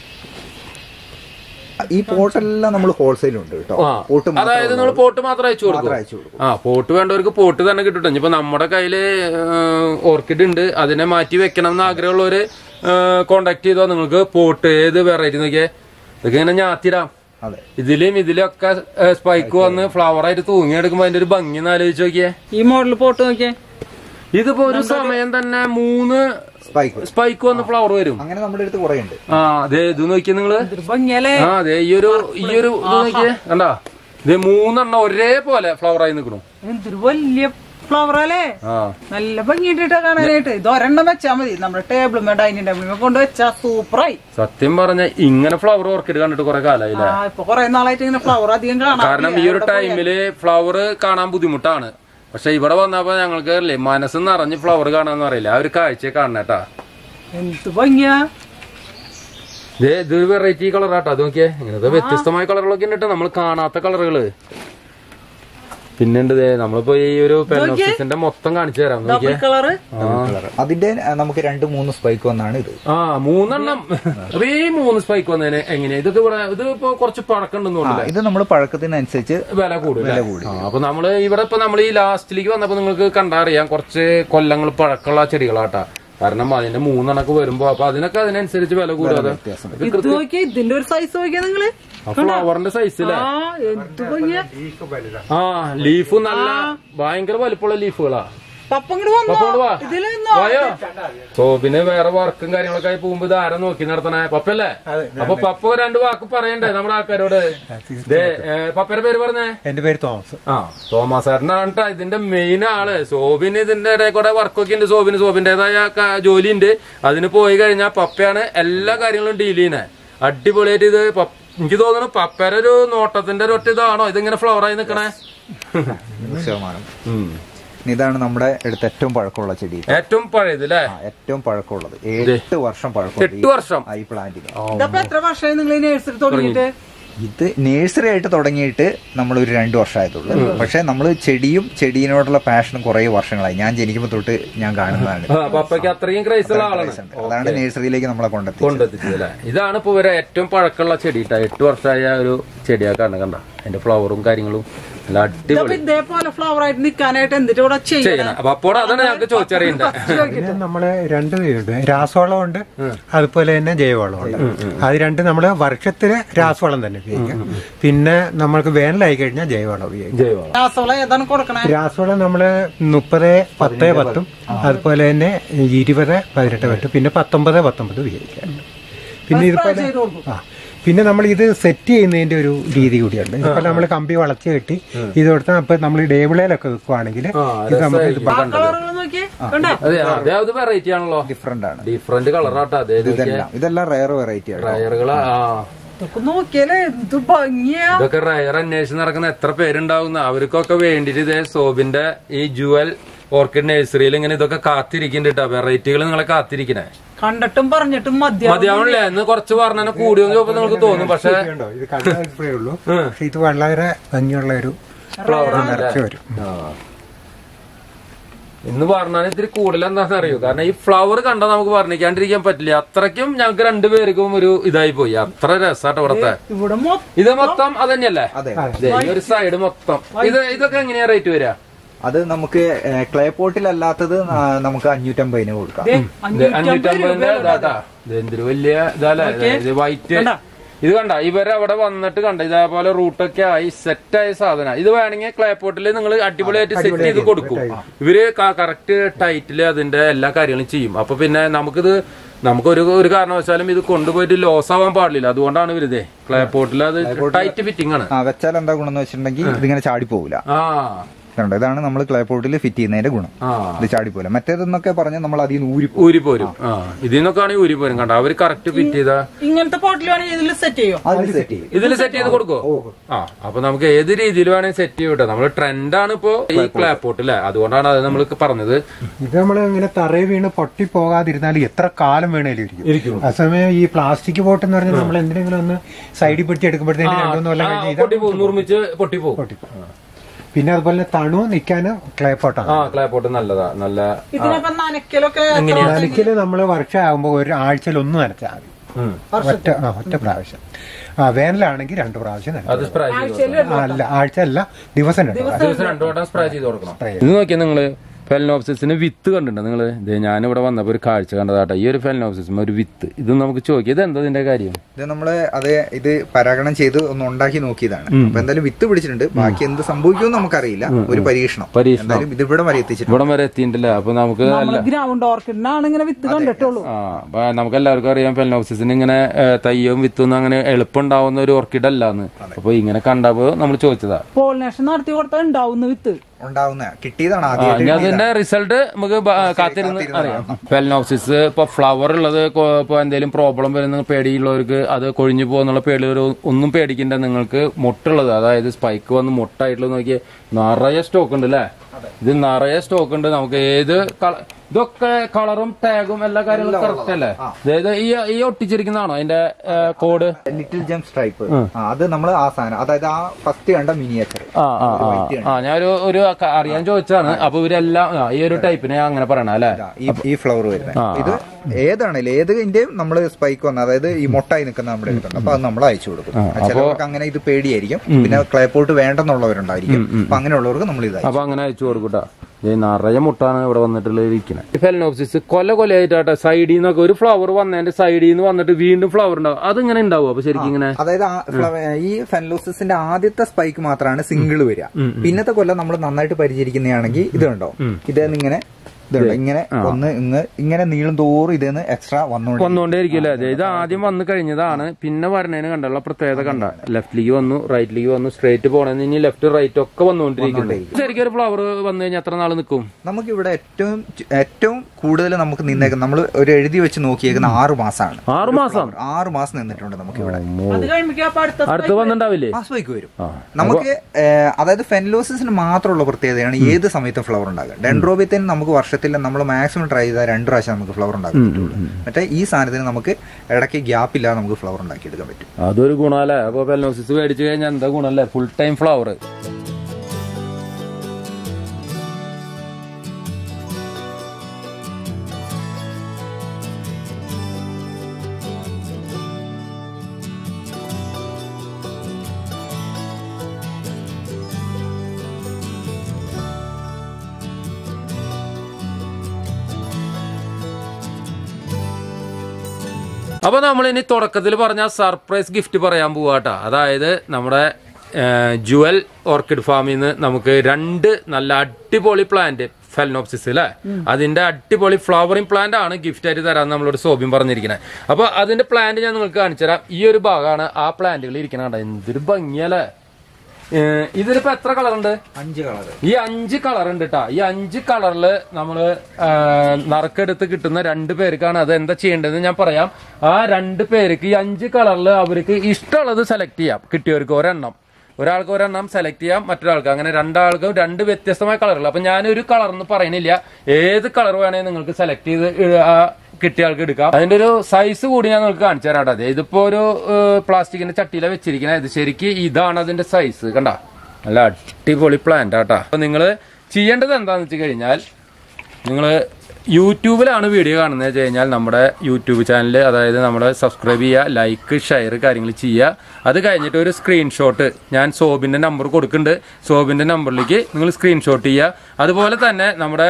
ഈ പോട്ടെല്ലാം നമ്മൾ ഹോൾസെയിൽ ഉണ്ട് കേട്ടോ ആ. പോട്ട് മാത്രം അതായത് നമ്മൾ പോട്ട് മാത്രം അയച്ചു കൊടുക്കും മാത്രം അയച്ചു കൊടുക്കും ആ പോട്ട് വേണ്ടവർക്ക് പോട്ട് തന്നെ കിട്ടും ഇനിയിപ്പോ നമ്മുടെ കയ്യില് ഓർക്കിഡ് ഉണ്ട് അതിനെ മാറ്റി വെക്കണം എന്ന് ആഗ്രഹമുള്ളവര് കോണ്ടാക്ട് ചെയ്തോ നിങ്ങൾക്ക് പോട്ട് ഏത് വെറൈറ്റി നോക്കിയേ ഇതൊക്കെ ഇങ്ങനെ ഞാത്തിടാം അതെ ഇതിലും ഇതിലും ഒക്കെ സ്പൈക്ക് വന്ന് ഫ്ലവർ ആയിട്ട് തൂങ്ങിയെടുക്കുമ്പോ അതിന്റെ ഒരു ഭംഗി ഒന്ന് ആലോചിച്ച് നോക്കിയേ ഈ മോഡൽ പോട്ട് നോക്കിയേ ഇതിപ്പോ ഒരു സമയം തന്നെ മൂന്ന് സ്പൈക്ക് സ്പൈക്ക് വന്ന് ഫ്ലവർ വരും അങ്ങനെ നമ്മുടെ അടുത്ത് കുറെ ഉണ്ട് ആ അതെ ഇത് നോക്കിയേ നിങ്ങള് ഇതൊരു ഭംഗിയല്ലേ ആ അതെ ഈ ഒരു ഈ ഒരു ഇത് നോക്കിയേ കണ്ടാ ഇത് മൂന്നെണ്ണം ഒരേപോലെ ഫ്ലവർ ആയി നിൽക്കണു എന്തൊരു വലിയ ഫ്ലവർ അല്ലേ ആ നല്ല ഭംഗിയിട്ടിട്ടാ കാണാനായിട്ട് ഇത് ഒരെണ്ണം വെച്ചാ മതി നമ്മുടെ ടേബിളുമേ ഡൈനിങ് ടേബിളുമേ കൊണ്ട് വെച്ചാ സൂപ്പറായി സത്യം പറഞ്ഞ ഇങ്ങനെ ഫ്ലവർ ഓർക്കിഡ് കണ്ടിട്ട് കുറെ കാലായില്ലേ ആ ഇപ്പൊ കൊറേ നാളായിട്ട് ഇങ്ങനെ ഫ്ലവർ അധികം കാണാം കാരണം ഈ ഒരു ടൈമില് ഫ്ലവർ കാണാൻ ബുദ്ധിമുട്ടാണ് പക്ഷെ ഇവിടെ വന്നപ്പോ ഞങ്ങൾക്ക് അല്ലേ മനസ്സ് നിറഞ്ഞ് ഫ്ലവർ കാണാന്ന് പറയില്ല ആ ഒരു കാഴ്ചയെ കാണണേട്ടാ എന്ത് ഭംഗിയാ ദേ ഇത് വെറൈറ്റി കളറാട്ടോ അത് നോക്കിയേ ഇങ്ങനത്തെ വ്യത്യസ്തമായ കളറുകളൊക്കെ ഉണ്ട് നമ്മൾ കാണാത്ത കളറുകള് പിന്നെണ്ട് ദേ നമ്മളിപ്പോ ഈ ഒരു പെനോസിന്റെ മൊത്തം കാണിച്ചു തരാം നോക്കിയേ കളറ് അതിന്റെ ആ, നമുക്ക് രണ്ട് മൂന്ന് സ്പൈക്ക് വന്നാണ് ഇത് ആ മൂന്നെണ്ണം അപ്പൊ ഈ മൂന്ന് സ്പൈക്ക് വന്നതിന് എങ്ങനെയാ ഇതൊക്കെ ഇവിടെ ഇത് ഇപ്പൊ കുറച്ച് പഴക്കമുണ്ടെന്ന് ആ, തോന്നുന്നില്ല ഇത് നമ്മൾ പഴക്കത്തിനനുസരിച്ച് വില കൂടും വില കൂടും അപ്പൊ നമ്മള് ഇവിടെ ഇപ്പൊ നമ്മൾ ഈ ലാസ്റ്റിലേക്ക് വന്നപ്പോ നിങ്ങൾക്ക് കണ്ടറിയാം കുറച്ച് കൊല്ലങ്ങൾ പഴക്കമുള്ള ചെടികളാട്ടാ കാരണം അതിന്റെ മൂന്നെണ്ണൊക്കെ വരുമ്പോ അപ്പൊ അതിനൊക്കെ അതിനനുസരിച്ച് വില കൂടാതെ ഇത് നോക്കിയ ഇതിന്റെ ഒരു സൈസ് നോക്കിയാ നിങ്ങള് ഫ്ലവറിന്റെ സൈസിലെ ആ എന്ത് ഭംഗിയാ ആ ലീഫ് നല്ല ഭയങ്കര വലിപ്പമുള്ള ലീഫുകളാ പപ്പ ഇങ്ങോട്ട് വന്നോ പപ്പ ഇങ്ങോട്ട് വാ. ഇതില് വായോ സോ പിന്നെ വേറെ വർക്കും കാര്യങ്ങളൊക്കെ ആയി പോകുമ്പോ ഇത് ആരാ നോക്കി നടത്തണേ പപ്പല്ലേ അപ്പൊ പപ്പ രണ്ട് വാക്ക് പറയണ്ടേ നമ്മുടെ ആൾക്കാരോട് ദേ, ഏ, പപ്പയുടെ പേര് പറഞ്ഞേ എന്റെ പേര് തോമസ് ആ തോമസ് സാറിനാണ് ട്ടോ ഇതിന്റെ മെയിൻ ആള് സോബിന് ഇതിന്റെ ഇടയിൽ കൂടെ വർക്കൊക്കെ ഉണ്ട് സോബിന് സോബിന്റേതായ ക- ജോലിയുണ്ട് അതിന് പോയി കഴിഞ്ഞാൽ പപ്പയാണ് എല്ലാ കാര്യങ്ങളും ഡീൽ ചെയ്യുന്നത് അടിപൊളിയായിട്ട് ഇത് പപ്പ- എനിക്ക് തോന്നുന്നു പപ്പയുടെ ഒരു നോട്ടത്തിന്റെ ഒരു ഒറ്റ ഇതാണോ ഇതിങ്ങനെ ഫ്ലവർ ആയി നിക്കണേ ശതമാനം ഉം. ഇതാണ് നമ്മുടെ അടുത്ത് ഏറ്റവും പഴക്കമുള്ള ചെടി ഏറ്റവും പഴയത് അല്ലേ ആ, ഏറ്റവും പഴക്കമുള്ളത് എട്ട് വർഷം പഴക്കം എട്ട് വർഷം ഈ പ്ലാന്റിന് ഇതപ്പൊ എത്ര വർഷമായി നിങ്ങൾ ഈ നഴ്സറി തുടങ്ങിയിട്ട് ഇത് നേഴ്സറി ആയിട്ട് തുടങ്ങിയിട്ട് നമ്മൾ ഒരു രണ്ട് വർഷമായതുള്ളൂ പക്ഷെ നമ്മൾ ചെടിയും ചെടീനോടുള്ള പാഷനും കുറെ വർഷങ്ങളായി ഞാൻ ജനിക്കുമ്പോൾ തൊട്ട് ഞാൻ കാണുന്നതാണ് ആ, പപ്പയ്ക്ക് അത്രയും ക്രൈസ് ഉള്ള ആളാണ് അതാണ് നേഴ്സറിയിലേക്ക് നമ്മളെ കൊണ്ടെത്തി കൊണ്ടെത്തിച്ചത് അല്ലേ ഇതാണ് ഇപ്പൊ ഇവരെ ഏറ്റവും പഴക്കമുള്ള ചെടി ട്ടാ. എട്ട് വർഷമായ ഒരു ചെടിയാക്കാണ് കണ്ട അതിന്റെ ഫ്ലവറും കാര്യങ്ങളും നല്ല ഇതപ്പൊ അടിപൊളി ഇതേപോലെ ഫ്ലവർ ആയിട്ട് നിക്കാനായിട്ട് എന്തിട്ട് കൂടെ ചെയ്യണം ചെയ്യണം അപ്പൊ അപ്പോഴാണ് അതാണ് ഞങ്ങൾക്ക് ചോദിച്ചറിയണ്ടേ പിന്നെ നമ്മള് രണ്ട് ഉണ്ട് രാസവളം ഉണ്ട് അതുപോലെ തന്നെ ജൈവവളം ഉണ്ട് അത് രണ്ട് നമ്മള് വർഷത്തില് രാസവളം തന്നെ ഉപയോഗിക്കാം പിന്നെ നമ്മൾക്ക് വേനലായി കഴിഞ്ഞാൽ ജൈവവളം ഉപയോഗിക്കാം ജൈവവളം രാസവളം ഏതാണ് കൊടുക്കണേ രാസവളം നമ്മള് മുപ്പത് പത്ത് പത്തും അതുപോലെ തന്നെ ഇരുപത് പതിനെട്ട് പത്ത് പിന്നെ പത്തൊമ്പത് പത്തൊമ്പത് ഉപയോഗിക്കാം പിന്നെ ഇതുപോലെ ചെയ്ത് കൊടുക്കും ആ പിന്നെ നമ്മൾ ഇത് സെറ്റ് ചെയ്യുന്നതിന്റെ ഒരു രീതി കൂടിയുണ്ട് ഇപ്പൊ നമ്മൾ കമ്പി വളച്ച് കെട്ടി ഇത് കൊടുത്താൽ ഇപ്പൊ നമ്മൾ ഡേബിളയിലൊക്കെ വെക്കുവാണെങ്കിൽ ആ, ഇത് നമുക്ക് ഇത് ആ കളറുകൾ നോക്കിയേ കണ്ടോ അതെ അതെ അത് വെറൈറ്റി ആണല്ലോ ഡിഫറെന്റ് ആണ് ഡിഫറെന്റ് കളറാട്ടോ അതെ ഇതെല്ലാം ഇതെല്ലാം റയർ വെറൈറ്റി ആണ് റയറുകളാ ആ ഇതൊക്കെ നോക്കിയാലേ എന്ത് ഭംഗിയാ ഇതൊക്കെ റയർ അന്വേഷിച്ച് നടക്കുന്ന എത്ര പേരുണ്ടാവുന്ന അവർക്കൊക്കെ വേണ്ടിട്ട് ഇതേ സോബിന്റെ ഈ ജുവൽ ഓർക്കിഡ് നഴ്സറിയിൽ ഇങ്ങനെ ഇതൊക്കെ കാത്തിരിക്കുന്നുണ്ട് കേട്ടോ വെറൈറ്റികൾ നിങ്ങളെ കാത്തിരിക്കണേ കണ്ടിട്ടും പറഞ്ഞിട്ടും മതിയാവും മതിയാവണില്ലേ എന്ന് കുറച്ച് പറഞ്ഞാൽ കൂടിയെന്ന് ചോദിപ്പോ നിങ്ങൾക്ക് തോന്നും പക്ഷെ ഉണ്ടോ ഇത് കണ്ടാൽ ഇത്രയേ ഉള്ളൂ പക്ഷെ ഇത് വളരെ ഭംഗിയുള്ള ഒരു ഫ്ലവർ നിറച്ച് വരും ഇന്ന് പറഞ്ഞാൽ ഇത്തിരി കൂടുതൽ എന്താണെന്ന് അറിയൂ കാരണം ഈ ഫ്ലവർ കണ്ടാൽ നമുക്ക് വർണ്ണിക്കാണ്ടിരിക്കാൻ പറ്റില്ല അത്രയ്ക്കും ഞങ്ങൾക്ക് രണ്ടുപേർക്കും ഒരു ഇതായി പോയി അത്ര രസാട്ടോ ഇവിടത്തെ ഇവിടെ മൊത്തം ഇത് മൊത്തം അത് തന്നെയല്ലേ അതെ ദേ, ഈ ഒരു സൈഡ് മൊത്തം ഇത് ഇതൊക്കെ എങ്ങനെയാ റേറ്റ് വരിക അത് നമുക്ക് ക്ലേ പോട്ടിലല്ലാത്തത് ആ, നമുക്ക് അഞ്ഞൂറ്റമ്പതിന് കൊടുക്കാം ദേ, ഇത് അഞ്ഞൂറ്റമ്പത് അഞ്ഞൂറ്റമ്പതിന്റെ രൂപ ഇതാട്ടാ ഇത് എന്തൊരു വലിയ ഇതല്ലേ ഇത് വൈറ്റ് കണ്ടാ? ഇത് കണ്ട ഇവരവിടെ വന്നിട്ട് കണ്ട ഇതേപോലെ റൂട്ടൊക്കെ ആയി സെറ്റ് ആയ സാധനം ഇത് വേണമെങ്കിൽ ക്ലേപ്പോട്ടിൽ നിങ്ങൾ അടിപൊളിയായിട്ട് സെറ്റ് ചെയ്ത് കൊടുക്കും ഇവര് കറക്റ്റ് ടൈറ്റില് അതിന്റെ എല്ലാ കാര്യങ്ങളും ചെയ്യും അപ്പൊ പിന്നെ നമുക്കിത് നമുക്ക് ഒരു ഒരു കാരണവശാലും ഇത് കൊണ്ടുപോയിട്ട് ലോസ് ആവാൻ പാടില്ല അതുകൊണ്ടാണ് ഇവരിതേ ക്ലേപ്പോട്ടിൽ അത് ടൈറ്റ് ഫിറ്റിംഗ് ആണ് ആ വെച്ചാൽ എന്താ ഗുണം എന്ന് വെച്ചിട്ടുണ്ടെങ്കിൽ ഇതിങ്ങനെ ചാടി പോവില്ല ആ കണ്ടോ ഇതാണ് നമ്മൾ ക്ലേ പോട്ടിൽ ഫിറ്റ് ചെയ്യുന്നതിന്റെ ഗുണം ആ ഇത് ചാടി പോവില്ല മറ്റേതെന്നൊക്കെ പറഞ്ഞാൽ നമ്മൾ അതിൽ നിന്ന് ഊരി ഊരി പോരും ആ ഇതിൽ നിന്നൊക്കെ ആണെങ്കിൽ ഊരി പോരും കണ്ട അവര് കറക്റ്റ് ഫിറ്റ് ചെയ്താ ഇങ്ങനത്തെ പോട്ടിൽ വേണമെങ്കിൽ ഇതിൽ സെറ്റ് ചെയ്യോ അതിൽ സെറ്റ് ചെയ്യും ഇതിൽ സെറ്റ് ചെയ്ത് കൊടുക്കോ ആ അപ്പൊ നമുക്ക് ഏത് രീതിയിൽ വേണമെങ്കിൽ സെറ്റ് ചെയ്യും കേട്ടോ നമ്മള് ട്രെൻഡാണ് ഇപ്പോ ഈ ക്ലാപ്പോട്ട് അല്ലേ അതുകൊണ്ടാണ് അത് നമ്മൾ പറഞ്ഞത് ഇത് നമ്മൾ ഇങ്ങനെ തറയിൽ വീണ് പൊട്ടി പോകാതിരുന്നാൽ എത്ര കാലം വേണേലും ഇരിക്കും അസമയം ഈ പ്ലാസ്റ്റിക് ബോട്ട് എന്ന് പറഞ്ഞാൽ നമ്മൾ എന്തെങ്കിലും ഒന്ന് സൈഡിൽ പിടിച്ച് എടുക്കുമ്പോഴത്തേക്ക് രണ്ടു കൊല്ലം കഴിഞ്ഞ് ഇത് പൊട്ടിപ്പോകും നിർമ്മിച്ച് പൊട്ടിപ്പോകും പിന്നെ അതുപോലെ തന്നെ തണു നിൽക്കാൻ ക്ലേ പോട്ടാണ് ആ ക്ലാപ്പോട്ട് നല്ലതാ നല്ല ഇതിനൊക്കെ നനയ്ക്കലൊക്കെ നനയ്ക്കല് നമ്മൾ വർഷമാകുമ്പോൾ ഒരു ആഴ്ചയിൽ ഒന്ന് നനച്ചാൽ മതി ഉം. ഒറ്റ ആ ഒറ്റ പ്രാവശ്യം ആ വേനലാണെങ്കിൽ രണ്ട് പ്രാവശ്യം നനച്ചാൽ അത് സ്പ്രേ ചെയ്ത് ആഴ്ചയിൽ ആ, അല്ല ആഴ്ച അല്ല ദിവസം രണ്ട് പ്രാവശ്യം ദിവസം രണ്ടു വട്ടം സ്പ്രേ ചെയ്ത് കൊടുക്കണം ഇത് നോക്കിയാൽ നിങ്ങള് ഫെലനോപ്സിന് വിത്ത് കണ്ടിട്ടുണ്ടോ നിങ്ങള് ഇത് ഞാനിവിടെ വന്നപ്പോ ഒരു കാഴ്ച കണ്ടതാട്ടോ ഈ ഒരു ഫെലനോപ്സിന് ഒരു വിത്ത് ഇത് നമുക്ക് ചോദിക്കാം ഇത് എന്താ ഇതിന്റെ കാര്യം ഇത് നമ്മള് അത് ഇത് പരാഗണം ചെയ്ത് ഒന്ന് ഉണ്ടാക്കി നോക്കിയതാണ് അപ്പൊ എന്തായാലും വിത്ത് പിടിച്ചിട്ടുണ്ട് ബാക്കി എന്ത് സംഭവിക്കുമെന്ന് നമുക്കറിയില്ല ഒരു പരീക്ഷണം പരീക്ഷണം. എന്തായാലും ഇത് ഇവിടെ വരെ എത്തിച്ചിട്ടുണ്ട് ഇവിടെ വരെ എത്തിയിട്ടില്ല അപ്പൊ നമുക്ക് നമ്മള് ഗ്രൗണ്ട് ഓർക്കിഡിനാണ് ഇങ്ങനെ വിത്ത് കണ്ടിട്ടുള്ളൂ ആ അപ്പൊ നമുക്ക് എല്ലാവർക്കും അറിയാം ഫെലനോപ്സിന് ഇങ്ങനെ ഏ, തയ്യവും വിത്തൊന്നും അങ്ങനെ എളുപ്പമുണ്ടാവുന്ന ഒരു ഓർക്കിഡ് അല്ലാന്ന് അപ്പൊ ഇങ്ങനെ കണ്ടപ്പോ നമ്മൾ ചോദിച്ചതാ പോളിനേഷൻ നടത്തി കൊടുത്താൽ ഉണ്ടാവുന്ന വിത്ത് ഉണ്ടാവുന്ന കിട്ടിയതാണ് ആ, ആദ്യം ഇനി അതിന്റെ റിസൾട്ട് നമുക്ക് ബ- കാത്തിരുന്ന് അറിയാം ഫെലനോപ്സിസ് ഇപ്പൊ ഫ്ലവർ ഉള്ളത് കൊ- ഇപ്പൊ എന്തെങ്കിലും പ്രോബ്ലം വരുന്ന പേടിയുള്ളവർക്ക് അത് കൊഴിഞ്ഞു പോകുന്നുള്ള പേടി ഒന്നും പേടിക്കണ്ട നിങ്ങൾക്ക് മുട്ടുള്ളത് അതായത് സ്പൈക്ക് വന്ന് മുട്ടായിട്ടുള്ളത് നോക്കിയാൽ നിറയെ സ്റ്റോക്ക് ഉണ്ട് അല്ലേ ഇത് നിറയെ സ്റ്റോക്ക് ഉണ്ട് നമുക്ക് ഏത് കള- ഇതൊക്കെ കളറും ടാഗും എല്ലാ കാര്യങ്ങളും കറക്റ്റ് അല്ലേ അതായത് ഈ ഈ ഒട്ടിച്ചിരിക്കുന്നതാണോ അതിന്റെ കോഡ് ലിറ്റിൽ ജം സ്ട്രൈപ്പ് അത് നമ്മൾ ആ സാധനം അതായത് ആ ഫസ്റ്റ് കണ്ട മിനിയേച്ചർ ആ ആ ആ ആ ഞാനൊരു ഒരു ക- അറിയാൻ ചോദിച്ചതാണ് അപ്പൊ ഇവരെല്ലാം ആ, ഈ ഒരു ടൈപ്പിനെ അങ്ങനെ പറയണം അല്ലേ ഈ ഈ ഫ്ലവർ വരുന്നത് ഇത് ഏതാണേലും ഏതിന്റെയും നമ്മൾ സ്പൈക്ക് വന്ന അതായത് ഈ മൊട്ടായി നിൽക്കുന്ന നമ്മുടെ എടുത്തുണ്ട് അപ്പൊ അത് നമ്മൾ അയച്ചു കൊടുക്കും ചിലവർക്ക് അങ്ങനെ ഇത് പേടിയായിരിക്കും പിന്നെ ക്ലേ പോട്ട് വേണ്ടെന്നുള്ളവരുണ്ടായിരിക്കും അപ്പൊ അങ്ങനെയുള്ളവർക്ക് നമ്മൾ ഇത് അപ്പൊ അങ്ങനെ അയച്ചു കൊടുക്കൂട്ടാ ഈ നിറയെ മുട്ടാണ് ഇവിടെ വന്നിട്ടുള്ള ഇരിക്കുന്നത് ഫെലനോപ്സിസ് കൊല കൊലയായിട്ടാട്ടെ സൈഡിൽ നിന്നൊക്കെ ഒരു ഫ്ലവർ വന്നതിന്റെ സൈഡിൽ നിന്ന് വന്നിട്ട് വീണ്ടും ഫ്ലവർ ഉണ്ടാവും അതിങ്ങനെ ഉണ്ടാവും അപ്പൊ ശരിക്കും ഇങ്ങനെ അതായത് ആ ഫ്ലവ- ഈ ഫെൻലോസിന്റെ ആദ്യത്തെ സ്പൈക്ക് മാത്രമാണ് സിംഗിൾ വരിക പിന്നത്തെ കൊല്ലം നമ്മൾ നന്നായിട്ട് പരിചരിക്കുന്നതാണെങ്കിൽ ഇത് കണ്ടോ ഇതേന്ന് ഇങ്ങനെ ഇതുണ്ടോ ഇങ്ങനെ ഒന്ന് ഇങ്ങ് ഇങ്ങനെ നീളും തോറും ഇതേന്ന് എക്സ്ട്രാ വന്നുകൊണ്ട് വന്നുകൊണ്ടേയിരിക്കില്ല അതെ ഇത് ആദ്യം വന്നു കഴിഞ്ഞതാണ് പിന്നെ വരണേന് കണ്ടുള്ള പ്രത്യേകത കണ്ട ലെഫ്റ്റിലേക്ക് വന്നു റൈറ്റിലേക്ക് വന്നു സ്ട്രേറ്റ് പോണെന്ന് ഇനി ലെഫ്റ്റ് റൈറ്റ് ഒക്കെ വന്നുകൊണ്ടിരിക്കുന്നു ശരിക്കും ഒരു ഫ്ലവർ വന്നു കഴിഞ്ഞാൽ എത്ര നാൾ നിൽക്കും നമുക്ക് ഇവിടെ ഏറ്റവും ഏറ്റവും കൂടുതൽ നമുക്ക് നിന്നേക്കുന്ന നമ്മൾ ഒരു എഴുതി വെച്ച് നോക്കിയേക്കുന്ന ആറ് മാസമാണ് ആറു മാസം ആറ് മാസം നിന്നിട്ടുണ്ട് നമുക്ക് ഇവിടെ അത് കഴിയുമ്പോ അപ്പൊ അടുത്ത അടുത്ത് വന്നിണ്ടാവില്ലേ ആ സ്പൈക്ക് വരും നമുക്ക് ഏഹ്, അതായത് ഫെൻലോസിന് മാത്രമുള്ള പ്രത്യേകതയാണ് ഏത് സമയത്തും ഫ്ലവർ ഉണ്ടാകുക ഡെൻഡ്രോബിയത്തിന് നമുക്ക് വർഷത്തിൽ നമ്മൾ മാക്സിമം ട്രൈ ചെയ്താൽ രണ്ട് പ്രാവശ്യം നമുക്ക് ഫ്ലവർ ഉണ്ടാക്കാൻ പറ്റുള്ളൂ മറ്റേ ഈ സാധനത്തിന് നമുക്ക് ഇടയ്ക്ക് ഗ്യാപ്പ് ഇല്ലാതെ നമുക്ക് ഫ്ലവർ ഉണ്ടാക്കിയെടുക്കാൻ പറ്റും അതൊരു ഗുണല്ലേ അപ്പൊ പെലോസിസ് മേടിച്ചു കഴിഞ്ഞാൽ എന്താ ഗുണല്ലേ ഫുൾ ടൈം ഫ്ലവർ അപ്പൊ നമ്മൾ ഇനി തുടക്കത്തിൽ പറഞ്ഞ സർപ്രൈസ് ഗിഫ്റ്റ് പറയാൻ പോവാട്ടാ അതായത് നമ്മുടെ ജുവൽ ഓർക്കിഡ് ഫാമിൽ നിന്ന് നമുക്ക് രണ്ട് നല്ല അടിപൊളി പ്ലാന്റ് ഫെലനോപ്സിസ് അല്ലേ അതിന്റെ അടിപൊളി ഫ്ലവറിംഗ് പ്ലാന്റ് ആണ് ഗിഫ്റ്റ് ആയിട്ട് തരാൻ നമ്മളോട് സോബിൻ പറഞ്ഞിരിക്കുന്നത് അപ്പൊ അതിന്റെ പ്ലാന്റ് ഞാൻ നിങ്ങൾക്ക് കാണിച്ചു തരാം ഈ ഒരു ഭാഗമാണ് ആ പ്ലാന്റുകൾ ഇരിക്കണ കണ്ടോ എന്തൊരു ഭംഗിയല്ലേ ഏഹ് ഇതിലിപ്പോ എത്ര കളർ ഉണ്ട് അഞ്ച് കളർ ഈ അഞ്ച് കളർ ഉണ്ട് കേട്ടോ ഈ അഞ്ച് കളറില് നമ്മള് ആ, നറുക്കെടുത്ത് കിട്ടുന്ന രണ്ട് പേർക്കാണ് അത് എന്താ ചെയ്യേണ്ടതെന്ന് ഞാൻ പറയാം ആ രണ്ട് പേർക്ക് ഈ അഞ്ച് കളറിൽ അവർക്ക് ഇഷ്ടമുള്ളത് സെലക്ട് ചെയ്യാം കിട്ടിയവർക്ക് ഒരെണ്ണം ഒരാൾക്ക് ഒരെണ്ണം സെലക്ട് ചെയ്യാം മറ്റൊരാൾക്ക് അങ്ങനെ രണ്ടാൾക്ക് രണ്ട് വ്യത്യസ്തമായ കളറുകൾ അപ്പൊ ഞാനൊരു കളർ എന്ന് പറയുന്നില്ല ഏത് കളർ വേണമെങ്കിൽ നിങ്ങൾക്ക് സെലക്ട് ചെയ്ത് ഇ- ആ കിട്ടിയ ആൾക്ക് എടുക്കാം അതിന്റെ ഒരു സൈസ് കൂടി ഞാൻ നിങ്ങൾക്ക് കാണിച്ചു തരാം കേട്ടോ. ദേ ഇതിപ്പോ ഒരു പ്ലാസ്റ്റിക്കിന്റെ ചട്ടിയില വെച്ചിരിക്കുന്നത് ഇത് ശരിക്ക് ഇതാണ് അതിന്റെ സൈസ് കണ്ട നല്ല അടിപൊളി പ്ലാന്റ് ആട്ടാ അപ്പൊ നിങ്ങൾ ചെയ്യേണ്ടത് എന്താന്ന് വെച്ച് കഴിഞ്ഞാൽ നിങ്ങൾ യൂട്യൂബിലാണ് വീഡിയോ കാണുന്നത് വെച്ച് കഴിഞ്ഞാൽ നമ്മുടെ യൂട്യൂബ് ചാനൽ അതായത് നമ്മുടെ സബ്സ്ക്രൈബ് ചെയ്യുക ലൈക്ക് ഷെയർ കാര്യങ്ങൾ ചെയ്യുക അത് കഴിഞ്ഞിട്ട് ഒരു സ്ക്രീൻഷോട്ട് ഞാൻ സോബിന്റെ നമ്പർ കൊടുക്കുന്നുണ്ട് സോബിന്റെ നമ്പറിലേക്ക് നിങ്ങൾ സ്ക്രീൻഷോട്ട് ചെയ്യുക അതുപോലെ തന്നെ നമ്മുടെ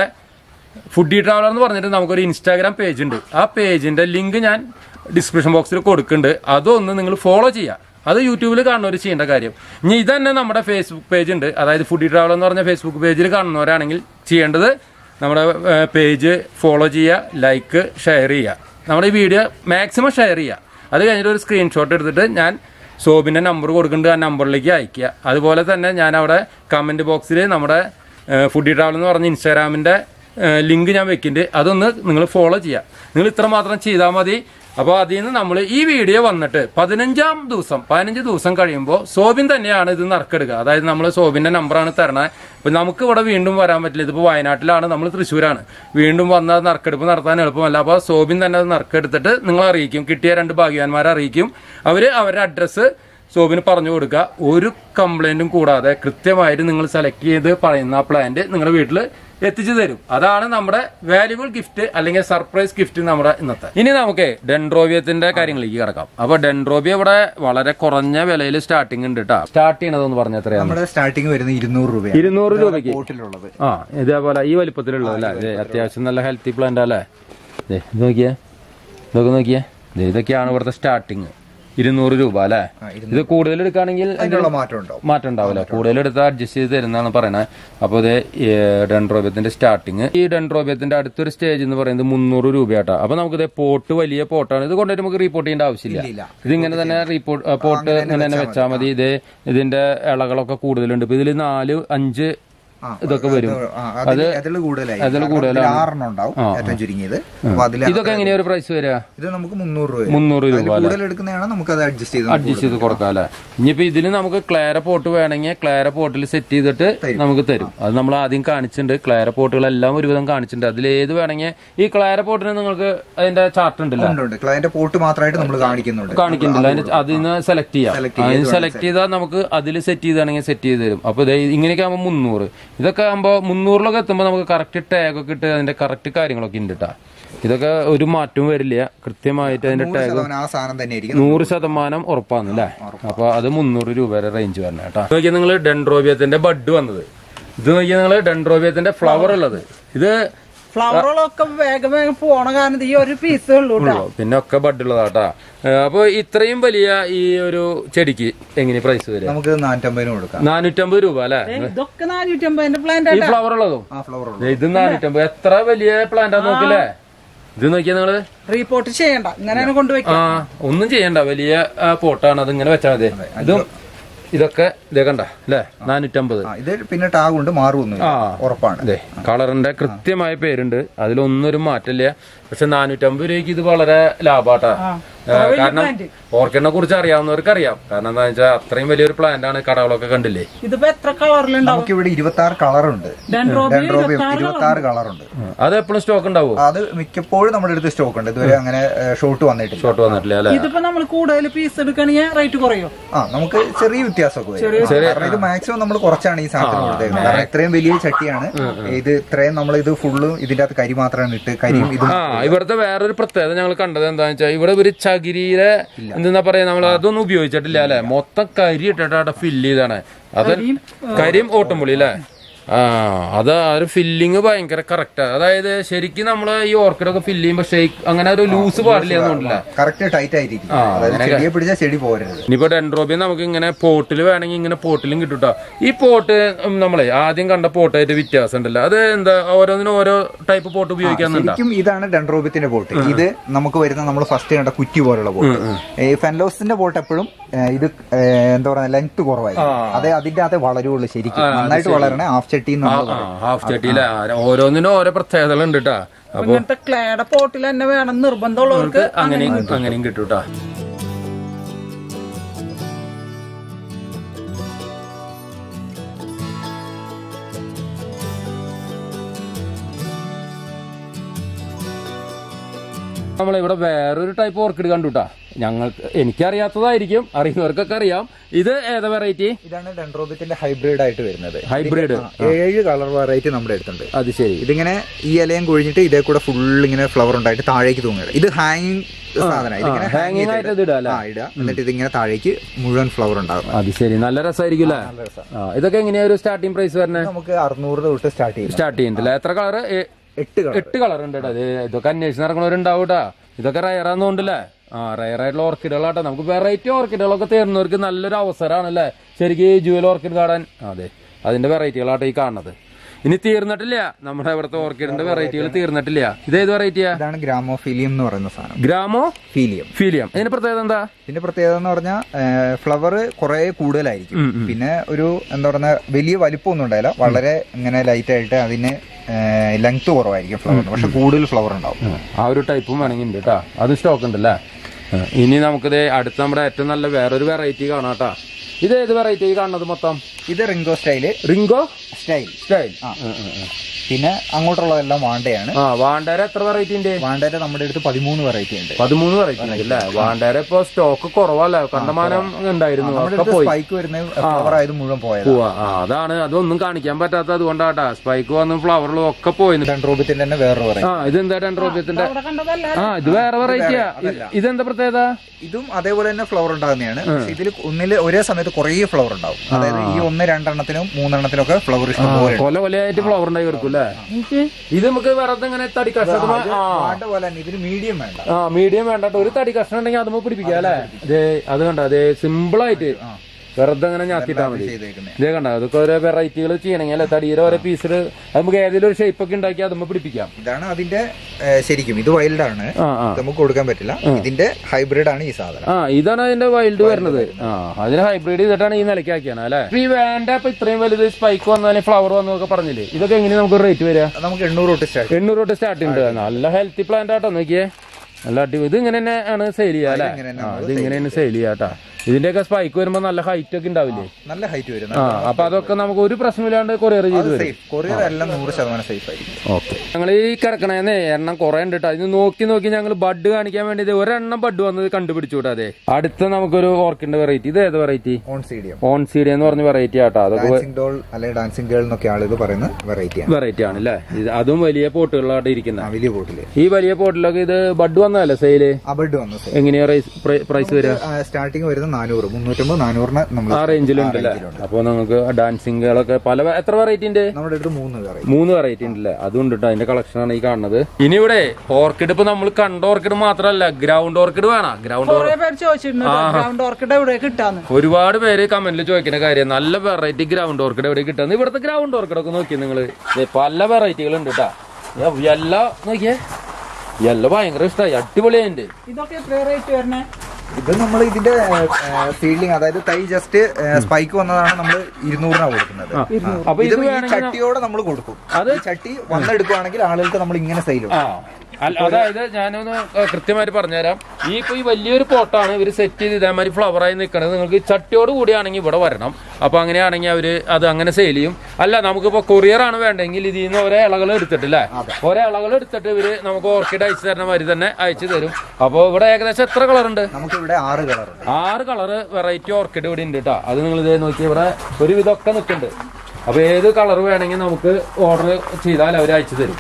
ഫുഡി ട്രാവലർ എന്ന് പറഞ്ഞിട്ട് നമുക്കൊരു ഇൻസ്റ്റാഗ്രാം പേജ് ഉണ്ട് ആ പേജിന്റെ ലിങ്ക് ഞാൻ ഡിസ്ക്രിപ്ഷൻ ബോക്സിൽ കൊടുക്കുന്നുണ്ട് അതൊന്ന് നിങ്ങൾ ഫോളോ ചെയ്യുക അത് യൂട്യൂബിൽ കാണുന്നവർ ചെയ്യേണ്ട കാര്യം ഇനി ഇത് തന്നെ നമ്മുടെ ഫേസ്ബുക്ക് പേജ് ഉണ്ട് അതായത് ഫുഡി ട്രാവലർ എന്ന് പറഞ്ഞ ഫേസ്ബുക്ക് പേജിൽ കാണുന്നവരാണെങ്കിൽ ചെയ്യേണ്ടത് നമ്മുടെ പേജ് ഫോളോ ചെയ്യുക ലൈക്ക് ഷെയർ ചെയ്യുക നമ്മുടെ ഈ വീഡിയോ മാക്സിമം ഷെയർ ചെയ്യുക അത് കഴിഞ്ഞിട്ട് ഒരു സ്ക്രീൻഷോട്ട് എടുത്തിട്ട് ഞാൻ സോബിന്റെ നമ്പർ കൊടുക്കുന്നുണ്ട് ആ നമ്പറിലേക്ക് അയക്കുക അതുപോലെ തന്നെ ഞാൻ അവിടെ കമന്റ് ബോക്സിൽ നമ്മുടെ ഫുഡി ട്രാവൽ എന്ന് പറഞ്ഞ ഇൻസ്റ്റാഗ്രാമിന്റെ ലിങ്ക് ഞാൻ വെക്കുന്നുണ്ട് അതൊന്ന് നിങ്ങൾ ഫോളോ ചെയ്യുക നിങ്ങൾ ഇത്ര മാത്രം ചെയ്താൽ മതി അപ്പോൾ അതിൽ നിന്ന് നമ്മൾ ഈ വീഡിയോ വന്നിട്ട് പതിനഞ്ചാം ദിവസം പതിനഞ്ച് ദിവസം കഴിയുമ്പോൾ സോബിൻ തന്നെയാണ് ഇത് നറുക്കെടുക്കുക അതായത് നമ്മൾ സോബിന്റെ നമ്പറാണ് തരണത് അപ്പം നമുക്ക് ഇവിടെ വീണ്ടും വരാൻ പറ്റില്ല ഇതിപ്പോൾ വയനാട്ടിലാണ് നമ്മൾ തൃശ്ശൂരാണ് വീണ്ടും വന്ന നറുക്കെടുപ്പ് നടത്താൻ എളുപ്പമല്ല അപ്പോൾ സോബിൻ തന്നെ അത് നറുക്കെടുത്തിട്ട് നിങ്ങൾ അറിയിക്കും കിട്ടിയ രണ്ട് ഭാഗ്യവാന്മാരെ അറിയിക്കും അവർ അവരുടെ അഡ്രസ്സ് സോബിന് പറഞ്ഞു കൊടുക്കുക ഒരു കംപ്ലൈന്റും കൂടാതെ കൃത്യമായിട്ട് നിങ്ങൾ സെലക്ട് ചെയ്ത് പറയുന്ന ആ പ്ലാന്റ് നിങ്ങളുടെ വീട്ടിൽ എത്തിച്ചു തരും അതാണ് നമ്മുടെ വാല്യുബിൾ ഗിഫ്റ്റ് അല്ലെങ്കിൽ സർപ്രൈസ് ഗിഫ്റ്റ് നമ്മുടെ ഇന്നത്തെ ഇനി നമുക്ക് ഡെൻഡ്രോബിയത്തിന്റെ കാര്യങ്ങളിലേക്ക് കിടക്കാം അപ്പൊ ഡെൻഡ്രോബിയ ഇവിടെ വളരെ കുറഞ്ഞ വിലയിൽ സ്റ്റാർട്ടിംഗ് ഉണ്ട് കേട്ടോ സ്റ്റാർട്ട് ചെയ്യണതെന്ന് പറഞ്ഞ എത്രയാണ് നമ്മുടെ സ്റ്റാർട്ടിങ് വരുന്നത് ഇരുന്നൂറ് രൂപയാണ് ഇരുന്നൂറ് രൂപയ്ക്ക് ബോട്ടിലുള്ളത് ആ ഇതേപോലെ ഈ വലിപ്പത്തിലുള്ളത് അല്ലേ ദേ, അത്യാവശ്യം നല്ല ഹെൽത്തി പ്ലാന്റ് അല്ലേ ദേ, ഇത് നോക്കിയേ ഇതൊക്കെ നോക്കിയേ ദേ, ഇതൊക്കെയാണ് ഇവിടുത്തെ സ്റ്റാർട്ടിങ് ഇരുന്നൂറ് രൂപ അല്ലേ ഇത് കൂടുതൽ എടുക്കുകയാണെങ്കിൽ അതിനുള്ള മാറ്റം ഉണ്ടാവും മാറ്റം ഉണ്ടാവില്ല കൂടുതൽ എടുത്ത് അഡ്ജസ്റ്റ് ചെയ്ത് തരുന്നതാണ് പറയുന്നത് അപ്പോൾ ഇത് ഡെൻഡ്രോബിയത്തിന്റെ സ്റ്റാർട്ടിങ് ഈ ഡെൻഡ്രോബിയത്തിന്റെ അടുത്തൊരു സ്റ്റേജ് എന്ന് പറയുന്നത് മുന്നൂറ് രൂപയാട്ടോ അപ്പൊ നമുക്ക് ഇത് പോട്ട് വലിയ പോട്ടാണ് ഇത് കൊണ്ടുവരുമ്പോൾ നമുക്ക് റിപ്പോർട്ട് ചെയ്യേണ്ട ആവശ്യമില്ല ഇല്ല. ഇതിങ്ങനെ തന്നെ റിപ്പോർട്ട് പോട്ട് ഇങ്ങനെ തന്നെ വെച്ചാൽ മതി ഇത് ഇതിന്റെ ഇളകളൊക്കെ കൂടുതലുണ്ട് ഇപ്പൊ ഇതിൽ നാല് അഞ്ച് ഇതൊക്കെ വരും ആ, അതില് അതില് കൂടുതലായി അതില് കാരണം കൂടുതലാണ്. ഇതില് ആറെണ്ണം ഉണ്ടാവും ഏറ്റവും ചുരുങ്ങിയത് അപ്പൊ അതിൽ ഇതൊക്കെ എങ്ങനെയാ ഒരു പ്രൈസ് വരിക ഇത് നമുക്ക് മുന്നൂറ് രൂപ മുന്നൂറ് രൂപ അതിൽ കൂടുതൽ എടുക്കുന്നതാണ് നമുക്ക് അത് അഡ്ജസ്റ്റ് ചെയ്ത് അഡ്ജസ്റ്റ് ചെയ്ത് കൊടുക്കാം അല്ലെ ഇനിയിപ്പോ ഇതിന് നമുക്ക് ക്ലാര പോട്ട് വേണമെങ്കിൽ ക്ലാര പോട്ടിൽ സെറ്റ് ചെയ്തിട്ട് നമുക്ക് തരും അത് നമ്മൾ ആദ്യം കാണിച്ചിട്ടുണ്ട് ക്ലാര പോട്ടുകളെല്ലാം ഒരുവിധം കാണിച്ചിട്ടുണ്ട് അതിൽ ഏത് വേണമെങ്കിൽ ഈ ക്ലാര പോട്ടിന് നിങ്ങൾക്ക് അതിന്റെ ചാർട്ട് ഉണ്ടല്ലോ ഉണ്ട്, ഉണ്ട് ക്ലയന്റ് പോർട്ട് മാത്രമായിട്ട് നമ്മൾ കാണിക്കുന്നുണ്ട് കാണിക്കുന്നില്ല അതിന് അതിന് സെലക്ട് ചെയ്യാം അതിന് സെലക്ട് ചെയ്താൽ നമുക്ക് അതിൽ സെറ്റ് ചെയ്താണെങ്കിൽ സെറ്റ് ചെയ്ത് തരും അപ്പൊ ഇത് ഇങ്ങനെയൊക്കെ ആകുമ്പോൾ മുന്നൂറ് ഇതൊക്കെ ആകുമ്പോൾ മുന്നൂറിലൊക്കെ എത്തുമ്പോൾ നമുക്ക് കറക്റ്റ് ടാഗ് ഒക്കെ ഇട്ട് അതിന്റെ കറക്റ്റ് കാര്യങ്ങളൊക്കെ ഉണ്ട് ട്ടാ. ഇതൊക്കെ ഒരു മാറ്റവും വരില്ല കൃത്യമായിട്ട് അതിന്റെ നൂറ് ടാഗ് ശതമാനം ആ സാധനം തന്നെ ആയിരിക്കും നൂറ് ശതമാനം ഉറപ്പാണ് അല്ലേ അപ്പൊ അത് മുന്നൂറ് രൂപയുടെ റേഞ്ച് വരണം കേട്ടോ നോക്കിയാൽ നിങ്ങൾ ഡെൻഡ്രോബിയത്തിന്റെ ബഡ് വന്നത് ഇത് നോക്കിയാൽ നിങ്ങൾ ഡെൻഡ്രോബിയത്തിന്റെ ഫ്ലവർ ഉള്ളത് ഇത് ഫ്ലവറുകളൊക്കെ വേഗം വേഗം പോണ കാരണം ഇത് ഈ ഒരു പീസേ ഉള്ളൂ കേട്ടോ ഉള്ളു. പിന്നെ ഒക്കെ ബഡ് ഉള്ളതാട്ടാ അപ്പൊ ഇത്രയും വലിയ ഈ ഒരു ചെടിക്ക് എങ്ങനെ പ്രൈസ് വരിക നമുക്ക് നാനൂറ്റമ്പതിന് കൊടുക്കാം നാനൂറ്റമ്പത് രൂപ അല്ലെ ഇതൊക്കെ നാനൂറ്റി അമ്പതിന്റെ പ്ലാന്റ് ഈ ഫ്ലവർ ഉള്ളതും ആ ഫ്ലവർ ദേ ഇത് നാനൂറ്റമ്പത് എത്ര വലിയ പ്ലാന്റാ നോക്കില്ലേ ഇത് നോക്കിയാ നിങ്ങള് റീപോർട്ട് ചെയ്യണ്ട ഇങ്ങനെയാണ് കൊണ്ടുവയ്ക്കുക ആ ഒന്നും ചെയ്യണ്ട വലിയ ആ, പോട്ടാണ് അത് ഇങ്ങനെ വെച്ചാൽ മതി ഇതും ഇതൊക്കെ ഇതേ കണ്ട അല്ലേ നാനൂറ്റമ്പത് ആ ഇത് പിന്നെ ടാഗ് കൊണ്ട് മാറുമൊന്നും ആ. ഉറപ്പാണ് അതെ കളറിന്റെ കൃത്യമായ പേരുണ്ട് അതിലൊന്നും ഒരു മാറ്റമില്ല പക്ഷെ നാനൂറ്റമ്പത് രൂപയ്ക്ക് ഇത് വളരെ ലാഭാട്ടാ ഏ, കാരണം ഓർക്കിഡിനെ കുറിച്ച് അറിയാവുന്നവർക്ക് അറിയാം കാരണം എന്താ വെച്ചാൽ അത്രയും വലിയൊരു പ്ലാന്റ് ആണ് കടകളൊക്കെ കണ്ടില്ലേ ഇതിപ്പോ എത്ര കളറിലുണ്ടാവും നമുക്ക് ഇവിടെ ഇരുപത്തി ആറ് കളറുണ്ട് ഡെൻഡ്രോബിയം ഡെൻഡ്രോബിയം ഇരുപത്തി ആറ് കളറുണ്ട് അത് എപ്പോഴും സ്റ്റോക്ക് ഉണ്ടാവോ അത് മിക്കപ്പോഴും നമ്മുടെ അടുത്ത് സ്റ്റോക്ക് ഉണ്ട് ഇതുവരെ അങ്ങനെ ഷോട്ട് വന്നിട്ടില്ല ഷോട്ട് വന്നിട്ടില്ല അല്ലെ ഇതിപ്പോ നമ്മൾ കൂടുതൽ പീസ് എടുക്കണെങ്കിൽ റേറ്റ് കുറയോ ആ നമുക്ക് ചെറിയ വ്യത്യാസമൊക്കെ വരും കാരണം ഇത് മാക്സിമം നമ്മൾ കുറച്ചാണ് ഈ സാധനം കൊടുത്തേക്കുന്നത് കാരണം ഇത്രയും വലിയ ചട്ടിയാണ് ഇത് ഇത്രയും നമ്മൾ ഇത് ഫുള്ള് ഇതിന്റെ അകത്ത് കരി മാത്രമാണ് ഇട്ട് കരിയും ഇതും ആ ഇവിടുത്തെ വേറൊരു പ്രത്യേകത ഞങ്ങൾ കണ്ടത് എന്താണെന്ന് വെച്ചാൽ ഇവിടെ ഒരു ചകിരിയിലെ എന്താ പറയാ നമ്മൾ അതൊന്നും ഉപയോഗിച്ചിട്ടില്ല അല്ലെ മൊത്തം കരി ഇട്ടിട്ട് അവിടെ ഫില്ല് ചെയ്താണ് അത് കരിയും ഓട്ടുംപുളി അല്ലേ ആ അത് ആ ഒരു ഫില്ലിങ് ഭയങ്കര കറക്റ്റാ അതായത് ശരിക്കും നമ്മള് ഈ ഓർക്കിഡൊക്കെ ഫില്ല് ചെയ്യുമ്പോ ഷെയ്ക്ക് അങ്ങനെ ഒരു ലൂസ് പാടില്ല എന്നുണ്ടല്ല കറക്റ്റ് ടൈറ്റ് ആയിരിക്കും അതായത് ചെടിയെ പിടിച്ചാൽ ചെടി പോരരുത് ഇനിയിപ്പോ ഡെൻഡ്രോബിയം നമുക്ക് ഇങ്ങനെ പോട്ടിൽ വേണമെങ്കിൽ ഇങ്ങനെ പോട്ടിലും കിട്ടൂട്ടോ ഈ പോട്ട് ഉം, നമ്മളെ ആദ്യം കണ്ട പോട്ടായിട്ട് വ്യത്യാസം ഉണ്ടല്ലോ അത് എന്താ ഓരോന്നിനും ഓരോ ടൈപ്പ് പോട്ട് ഉപയോഗിക്കാന്നുണ്ടോ ശരിക്കും ഇതാണ് ഡെൻഡ്രോബിത്തിന്റെ ബോട്ട് ഇത് നമുക്ക് വരുന്ന നമ്മൾ ഫസ്റ്റ് കണ്ട കുറ്റി പോലുള്ള ബോട്ട് ഈ ഫെൻലോസിന്റെ ബോട്ട് എപ്പോഴും ഏ, ഇത് ഏ, എന്താ പറയുക ലെങ്ത് കുറവായിരിക്കും അതെ അതിന്റെ അകത്ത് വളരുള്ളൂ ശരിക്കും നന്നായിട്ട് വളരണേ ഹാഫ് ചട്ടി നമ്മൾ ആ ഹാഫ് ചട്ടിയിലെ ഓരോന്നിനും ഓരോ പ്രത്യേകതകൾ ഉണ്ട് കേട്ടാ അപ്പൊ ഇങ്ങനത്തെ ക്ലേയുടെ പോട്ടിൽ തന്നെ വേണം നിർബന്ധമുള്ളവർക്ക് അങ്ങനെയും അങ്ങനെയും കിട്ടൂട്ടാ നമ്മളിവിടെ വേറൊരു ടൈപ്പ് ഓർക്കിഡ് കണ്ടുട്ടാ ഞങ്ങൾക്ക് എനിക്കറിയാത്തതായിരിക്കും അറിയുന്നവർക്കൊക്കെ അറിയാം ഇത് ഏതാ വെറൈറ്റി ഇതാണ് ഡെൻഡ്രോബിത്തിന്റെ ഹൈബ്രിഡ് ആയിട്ട് വരുന്നത് ഹൈബ്രിഡ് ആ, ഏഴ് കളർ വെറൈറ്റി നമ്മുടെ അടുത്തുണ്ട് അത് ശരി ഇതിങ്ങനെ ഈ ഇലയും കൊഴിഞ്ഞിട്ട് ഇതേ കൂടെ ഫുൾ ഇങ്ങനെ ഫ്ലവർ ഉണ്ടായിട്ട് താഴേക്ക് തൂങ്ങിയത് ഇത് ഹാങ്ങിങ് സാധനം ഇതിങ്ങനെ hang ഹാങ്ങിങ് ആയിട്ട് ചെയ്തിട്ട് ഇത് ഇടാം അല്ലേ ആ ഇടുക എന്നിട്ട് ഇതിങ്ങനെ താഴേക്ക് മുഴുവൻ ഫ്ലവർ ഉണ്ടാകും അത് ശരി നല്ല രസമായിരിക്കും അല്ലേ ആ ഇതൊക്കെ എങ്ങനെയാ ഒരു സ്റ്റാർട്ടിംഗ് പ്രൈസ് വരുന്നത് നമുക്ക് അറുന്നൂറ് തൊട്ട് സ്റ്റാർട്ട് ചെയ്യും സ്റ്റാർട്ട് ചെയ്യുന്നുണ്ടല്ലേ എത്ര കളർ എട്ട് കളർ എട്ട് കളർ ഉണ്ട് കേട്ടോ ഇത് ഇതൊക്കെ അന്വേഷിച്ച് നടക്കണവരുണ്ടാവും കേട്ടാ ഇതൊക്കെ റയറാന്നുണ്ടല്ലേ ആ റയർ ആയിട്ടുള്ള ഓർക്കിഡുകളാട്ടോ നമുക്ക് വെറൈറ്റി ഓർക്കിഡുകളൊക്കെ തരുന്നവർക്ക് നല്ലൊരു അവസരമാണല്ലേ ശരിക്കും ഈ ജുവൽ ഓർക്കിഡ് ഗാർഡൻ അതെ അതിന്റെ വെറൈറ്റികളാട്ടോ ഈ കാണുന്നത് ഇനി തീർന്നിട്ടില്ല നമ്മുടെ ഇവിടുത്തെ ഓർക്കിഡിന്റെ വെറൈറ്റികൾ തീർന്നിട്ടില്ല ഇത് ഏത് വെറൈറ്റിയാ ഇതാണ് ഗ്രാമോഫീലിയം എന്ന് പറയുന്ന സാധനം ഗ്രാമോ ഫീലിയം ഫീലിയം ഇതിന്റെ പ്രത്യേകത എന്താ ഇതിന്റെ പ്രത്യേകത എന്ന് പറഞ്ഞാൽ ഫ്ലവർ കുറെ കൂടുതലായിരിക്കും പിന്നെ ഒരു എന്താ പറയുക വലിയ വലിപ്പമൊന്നും ഉണ്ടായില്ല വളരെ ഇങ്ങനെ ലൈറ്റ് ആയിട്ട് അതിന് ലെങ്ത് കുറവായിരിക്കും ഫ്ലവറിന് പക്ഷെ കൂടുതൽ ഫ്ലവർ ഉണ്ടാവും ആ ഒരു ടൈപ്പും വേണമെങ്കിൽ ഉണ്ട് കേട്ടാ അതും സ്റ്റോക്ക് ഉണ്ടല്ലേ ആ, ഇനി നമുക്കിത് അടുത്ത നമ്മുടെ ഏറ്റവും നല്ല വേറൊരു വെറൈറ്റി കാണാം കേട്ടാ ഇത് ഏത് വെറൈറ്റി കാണുന്നത് മൊത്തം ഇത് റിംഗോ സ്റ്റൈല് റിംഗോ സ്റ്റൈൽ സ്റ്റൈൽ പിന്നെ അങ്ങോട്ടുള്ളതെല്ലാം വാണ്ടയാണ് ആ വാണ്ടേര എത്ര വെറൈറ്റി ഉണ്ട് വാണ്ടയുടെ നമ്മുടെ അടുത്ത് പതിമൂന്ന് വെറൈറ്റി ഉണ്ട് പതിമൂന്ന് വെറൈറ്റി ഉണ്ട് അല്ലേ വാണ്ടേര ഇപ്പൊ സ്റ്റോക്ക് കുറവല്ലേ കണ്ടമാനം ഉണ്ടായിരുന്നു നമ്മുടെ ഒക്കെ അടുത്ത് പോയി സ്പൈക്ക് വരുന്ന ഫ്ലവർ ആയത് മുഴുവൻ പോയത് പോവാ ആ അതാണ് അതൊന്നും കാണിക്കാൻ പറ്റാത്ത അതുകൊണ്ടാട്ടാ സ്പൈക്ക് വന്നും ഫ്ലവറുകളും ഒക്കെ പോയി ഡെൻഡ്രോബിത്തിന്റെ തന്നെ വേറൊരു വെറൈറ്റി ആ ഇതെന്താ ഡെൻഡ്രോബിയത്തിന്റെ അവിടെ കണ്ടതല്ല ആ ഇത് വേറെ വെറൈറ്റിയാ ഇതെന്താ പ്രത്യേകത ഇതും അതേപോലെ തന്നെ ഫ്ലവർ ഉണ്ടാകുന്നതാണ് പക്ഷെ ഇതിൽ ഒന്നിൽ ഒരേ സമയത്ത് കുറേ ഫ്ലവർ ഉണ്ടാവും അതായത് ഈ ഒന്ന് രണ്ടെണ്ണത്തിനും മൂന്നെണ്ണത്തിനും ഒക്കെ ഫ്ലവർ ഇഷ്ടംപോലെ കൊല കൊലയായിട്ട് ഫ്ലവർ ഉണ്ടായി കൊടുക്കും അല്ലേ ഇത് നമുക്ക് വെറുതെ ഇങ്ങനെ തടി കഷ്ണം ആ വാണ്ട പോലെ തന്നെ ഇതിന് മീഡിയം വേണ്ട ആ മീഡിയം വേണ്ടട്ടോ ഒരു തടി കഷ്ണം ഉണ്ടെങ്കിൽ അതുമ്പോ പിടിപ്പിക്കാം അല്ലേ അതെ അത് കണ്ട അതെ സിമ്പിൾ ആയിട്ട് വെറുതെ അങ്ങനെ ഞാത്തിട്ടാ മതി ചെയ്തേക്കുന്നത് ഇതേ കണ്ട അതൊക്കെ ഓരോ വെറൈറ്റികൾ ചെയ്യണമെങ്കിൽ അല്ലെ തടിയുടെ ഓരോ പീസിൽ നമുക്ക് ഏതെങ്കിലും ഒരു ഷേപ്പ് ഒക്കെ ഉണ്ടാക്കി അത് പിടിപ്പിക്കാം ഇതാണ് അതിന്റെ ഏ, ശരിക്കും ഇത് വൈൽഡ് ആണ് ആ ആ ഇത് നമുക്ക് കൊടുക്കാൻ പറ്റില്ല ഇതിന്റെ ഹൈബ്രിഡ് ആണ് ഈ സാധനം ആ ഇതാണ് അതിന്റെ വൈൽഡ് വരുന്നത് ആ അതിന് ഹൈബ്രിഡ് ചെയ്തിട്ടാണ് ഈ നിലയ്ക്ക് ആക്കിയാണ് അല്ലെ ഈ വേണ്ട ഇപ്പൊ ഇത്രയും വലുത് സ്പൈക്ക് വന്നാലും ഫ്ലവർ വന്നൊക്കെ പറഞ്ഞില്ലേ ഇതൊക്കെ എങ്ങനെ നമുക്ക് റേറ്റ് വരിക നമുക്ക് എണ്ണൂറ് തൊട്ട് സ്റ്റാർട്ട് എണ്ണൂറ് തൊട്ട് സ്റ്റാർട്ട് ഉണ്ട് നല്ല ഹെൽത്തി പ്ലാന്റ് ആട്ടോ നോക്കിയേ നല്ല അടി ഇത് ഇങ്ങനെ തന്നെ ആണ് സെയിൽ ചെയ്യുക അല്ലെ ഇങ്ങനെ തന്നെ ആ ഇത് ഇങ്ങനെ തന്നെ സെയിൽ ചെയ്യാട്ടാ ഇതിന്റെയൊക്കെ സ്പൈക്ക് വരുമ്പോ നല്ല ഹൈറ്റ് ഒക്കെ ഉണ്ടാവില്ലേ നല്ല ഹൈറ്റ് വരും ആ അപ്പൊ അതൊക്കെ നമുക്ക് ഒരു പ്രശ്നമില്ലാണ്ട് കൊറിയർ ചെയ്ത് വരും സേഫ് കൊറിയർ എല്ലാം നൂറ് ശതമാനം സേഫ് ആയിരിക്കും ഓക്കെ ഞങ്ങൾ ഈ കിടക്കണേന്ന് എണ്ണം കുറെ ഉണ്ട് കേട്ടോ ഇത് നോക്കി നോക്കി ഞങ്ങൾ ബഡ് കാണിക്കാൻ വേണ്ടി ഇത് ഒരെണ്ണം ബഡ് വന്നത് കണ്ടുപിടിച്ചു കൂട്ടാ അതെ അടുത്ത നമുക്കൊരു ഓർക്കിന്റെ വെറൈറ്റി ഇത് ഏത് variety oncidium oncidium എന്ന് പറഞ്ഞ വെറൈറ്റി ആട്ടോ അതൊക്കെ ഡാൻസിംഗ് ഡോൾ അല്ലെങ്കിൽ ഡാൻസിംഗ് ഗേൾ എന്നൊക്കെ ആളുകൾ പറയുന്ന വെറൈറ്റി ആണ് വെറൈറ്റി ആണ് അല്ലേ ഇത് അതും വലിയ പോട്ടുകളായിട്ട് ഇരിക്കുന്ന ആ, വലിയ ബോട്ടില് ഈ വലിയ പോട്ടിലൊക്കെ ഇത് ബഡ് വന്നതല്ലേ സെയില് അബഡ് വന്നു സേഫ് എങ്ങനെയാ പ്രൈസ് വരിക സ്റ്റാർട്ടിങ് വരുന്നത് നാനൂറ് മുന്നൂറ്റമ്പത് നാനൂറിന് നമ്മൾ ആ റേഞ്ചിലുണ്ടല്ലേ അപ്പൊ നമുക്ക് ഡാൻസിങ്ങുകളൊക്കെ പല എത്ര വെറൈറ്റി ഉണ്ട് നമ്മുടെ അടുത്ത് മൂന്ന് വെറൈറ്റി മൂന്ന് വെറൈറ്റി ഉണ്ടല്ലേ അതുണ്ട് കേട്ടോ അതിന്റെ കളക്ഷൻ ആണ് ഈ കാണുന്നത് ഇനി ഇവിടെ ഓർക്കിഡ് ഇപ്പൊ നമ്മൾ കണ്ട ഓർക്കിഡ് മാത്രമല്ല ഗ്രൗണ്ട് ഓർക്കിഡ് വേണം ഗ്രൗണ്ട് കുറെ പേര് ചോദിച്ചിട്ടുണ്ട് ഗ്രൗണ്ട് ഓർക്കിഡ് എവിടെ കിട്ടാന്ന് ഒരുപാട് പേര് കമന്റിൽ ചോദിക്കുന്ന കാര്യം നല്ല വെറൈറ്റി ഗ്രൗണ്ട് ഓർക്കിഡ് എവിടെ കിട്ടുന്നത് ഇവിടുത്തെ ഗ്രൗണ്ട് ഓർക്കിഡ് ഒക്കെ നോക്കി നിങ്ങൾ പല വെറൈറ്റികൾ ഉണ്ട് കേട്ടാ എല്ലാം നോക്കിയേ എല്ലാം ഭയങ്കര ഇഷ്ടമായി അടിപൊളിയായിട്ടുണ്ട് ഇതൊക്കെ എത്ര റേറ്റ് വരണേ ഇത് നമ്മൾ ഇതിന്റെ സീഡ്ലിംഗ് അതായത് തൈ ജസ്റ്റ് സ്പൈക്ക് വന്നതാണ് നമ്മൾ ഇരുന്നൂറിനാണ് കൊടുക്കുന്നത് അപ്പൊ ഇത് ഇത് ഈ വേണമെങ്കിൽ ചട്ടിയോടെ നമ്മൾ കൊടുക്കും അത് ഈ ചട്ടി വന്നെടുക്കുവാണെങ്കിൽ ആളുകൾക്ക് നമ്മൾ ഇങ്ങനെ സെയിൽ ആ അല്ല, അതായത് ഞാനൊന്ന് ഏഹ്, കൃത്യമായിട്ട് പറഞ്ഞുതരാം ഈ ഇപ്പൊ ഈ വലിയൊരു പോട്ടാണ് ഇവർ സെറ്റ് ചെയ്ത് ഇതേമാതിരി flower ആയി നിൽക്കുന്നത് നിങ്ങൾക്ക് ചട്ടിയോട് കൂടിയാണെങ്കിൽ ഇവിടെ വരണം അപ്പൊ അങ്ങനെയാണെങ്കിൽ അവര് അത് അങ്ങനെ സെയിൽ ചെയ്യും അല്ല നമുക്കിപ്പോ കൊറിയർ ആണ് വേണ്ടെങ്കിൽ ഇതിൽ നിന്ന് ഒരേ ഇളകൾ എടുത്തിട്ടില്ലേ ഒരേ ഇളകൾ എടുത്തിട്ട് ഇവര് നമുക്ക് ഓർക്കിഡ് അയച്ചു തരുന്ന മാതിരി തന്നെ അയച്ചു തരും അപ്പോൾ ഇവിടെ ഏകദേശം എത്ര കളർ ഉണ്ട് നമുക്ക് ഇവിടെ ആറ് കളർ ഉണ്ട് ആറ് കളറ് വെറൈറ്റി ഓർക്കിഡ് ഇവിടെ ഉണ്ട് കേട്ടോ അത് നിങ്ങൾ ഇതേ നോക്കി ഇവിടെ ഒരു വിധമൊക്കെ നിൽക്കുന്നുണ്ട് അപ്പൊ ഏത് കളർ വേണമെങ്കിൽ നമുക്ക് ഓർഡർ ചെയ്താൽ അവർ അയച്ചു തരും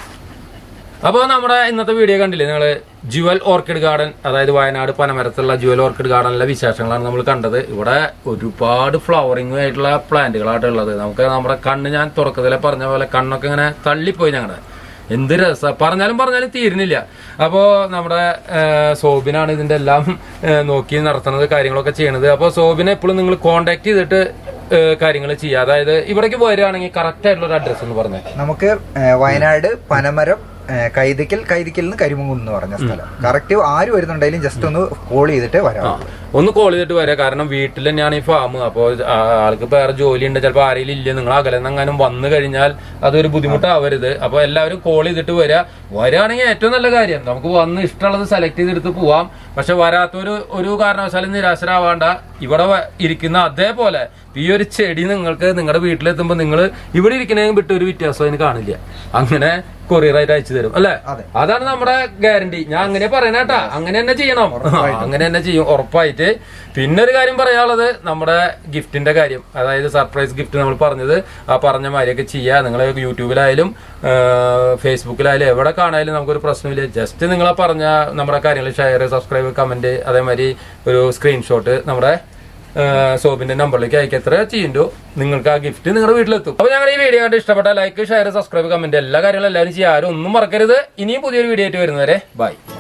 അപ്പോൾ നമ്മുടെ ഇന്നത്തെ വീഡിയോ കണ്ടില്ലേ നിങ്ങൾ ജുവൽ ഓർക്കിഡ് ഗാർഡൻ അതായത് വയനാട് പനമരത്തുള്ള ജുവൽ ഓർക്കിഡ് ഗാർഡനിലെ വിശേഷങ്ങളാണ് നമ്മൾ കണ്ടത് ഇവിടെ ഒരുപാട് ഫ്ലവറിംഗ് ആയിട്ടുള്ള പ്ലാന്റുകളായിട്ട് ഉള്ളത് നമുക്ക് നമ്മുടെ കണ്ണ് ഞാൻ തുറക്കത്തിലെ പറഞ്ഞ പോലെ കണ്ണൊക്കെ ഇങ്ങനെ തള്ളിപ്പോയി ഞങ്ങളുടെ എന്ത് രസ പറഞ്ഞാലും പറഞ്ഞാലും തീരുന്നില്ല അപ്പോ നമ്മുടെ ആ, സോബിനാണ് ഇതിന്റെ എല്ലാം ആ, നോക്കി നടത്തുന്നത് കാര്യങ്ങളൊക്കെ ചെയ്യണത് അപ്പോൾ സോബിനെ എപ്പോഴും നിങ്ങൾ കോണ്ടാക്ട് ചെയ്തിട്ട് കാര്യങ്ങൾ ചെയ്യുക അതായത് ഇവിടേക്ക് വരികയാണെങ്കിൽ കറക്റ്റ് ആയിട്ടുള്ള ഒരു അഡ്രസ്സ് എന്ന് പറഞ്ഞേ നമുക്ക് ഏ, വയനാട് പനമരം ഏ, കൈതിക്കൽ കൈതിക്കൽ നിന്ന് കരിമുങ്കുന്ന് എന്ന് പറഞ്ഞ സ്ഥലം കറക്റ്റ് ആര് വരുന്നുണ്ടെങ്കിലും ജസ്റ്റ് ഒന്ന് കോൾ ചെയ്തിട്ട് വരാം ഒന്ന് കോൾ ചെയ്തിട്ട് വരാം കാരണം വീട്ടിൽ തന്നെയാണ് ഈ ഫാം അപ്പോൾ ആൾക്ക് വേറെ ജോലി ഉണ്ട് ചിലപ്പോൾ ആരെങ്കിലും ഇല്ല നിങ്ങൾ അകലെ നിന്നെങ്ങാനും വന്നു കഴിഞ്ഞാൽ അതൊരു ബുദ്ധിമുട്ടാവരുത് അപ്പോൾ എല്ലാവരും കോൾ ചെയ്തിട്ട് വരിക വരികയാണെങ്കിൽ ഏറ്റവും നല്ല കാര്യം നമുക്ക് വന്ന് ഇഷ്ടമുള്ളത് സെലക്ട് ചെയ്തെടുത്ത് പോവാം പക്ഷെ വരാത്തൊരു ഒരു കാരണവശാലും നിരാശരാവാണ്ട ഇവിടെ വ- ഇരിക്കുന്ന അതേപോലെ ഈ ഒരു ചെടി നിങ്ങൾക്ക് നിങ്ങളുടെ വീട്ടിലെത്തുമ്പോൾ നിങ്ങൾ ഇവിടെ ഇരിക്കുന്നതിന് വിട്ട് ഒരു വ്യത്യാസം അതിന് കാണില്ല അങ്ങനെ കൊറിയർ ആയിട്ട് അയച്ചു തരും അല്ലെ അതെ. അതാണ് നമ്മുടെ ഗ്യാരണ്ടി ഞാൻ അങ്ങനെ പറയണേട്ടാ അങ്ങനെ തന്നെ ചെയ്യണം അങ്ങനെ തന്നെ ചെയ്യും ഉറപ്പായിട്ട് പിന്നെ ഒരു കാര്യം പറയാനുള്ളത് നമ്മുടെ ഗിഫ്റ്റിന്റെ കാര്യം അതായത് സർപ്രൈസ് ഗിഫ്റ്റ് നമ്മൾ പറഞ്ഞത് ആ പറഞ്ഞ മാതിരിയൊക്കെ ചെയ്യുക നിങ്ങൾ യൂട്യൂബിലായാലും ആ, ഫേസ്ബുക്കിലായാലും എവിടെ കാണായാലും നമുക്കൊരു പ്രശ്നമില്ല ജസ്റ്റ് നിങ്ങൾ പറഞ്ഞ നമ്മുടെ കാര്യങ്ങൾ ഷെയർ സബ്സ്ക്രൈബ് കമന്റ് അതേമാതിരി ഒരു സ്ക്രീൻഷോട്ട് നമ്മുടെ ആ, സോബിന്റെ നമ്പറിലേക്ക് അയക്കുക എത്ര ചെയ്യുന്നുണ്ടോ നിങ്ങൾക്ക് ആ ഗിഫ്റ്റ് നിങ്ങളുടെ വീട്ടിലെത്തും അപ്പൊ ഞങ്ങൾ ഈ വീഡിയോ കണ്ട് ഇഷ്ടപ്പെട്ട ലൈക്ക് ഷെയർ സബ്സ്ക്രൈബ് കമന്റ് എല്ലാ കാര്യങ്ങളും എല്ലാവരും ചെയ്യുക ആരും ഒന്നും മറക്കരുത് ഇനിയും പുതിയൊരു വീഡിയോ ആയിട്ട് വരുന്നവരെ ബൈ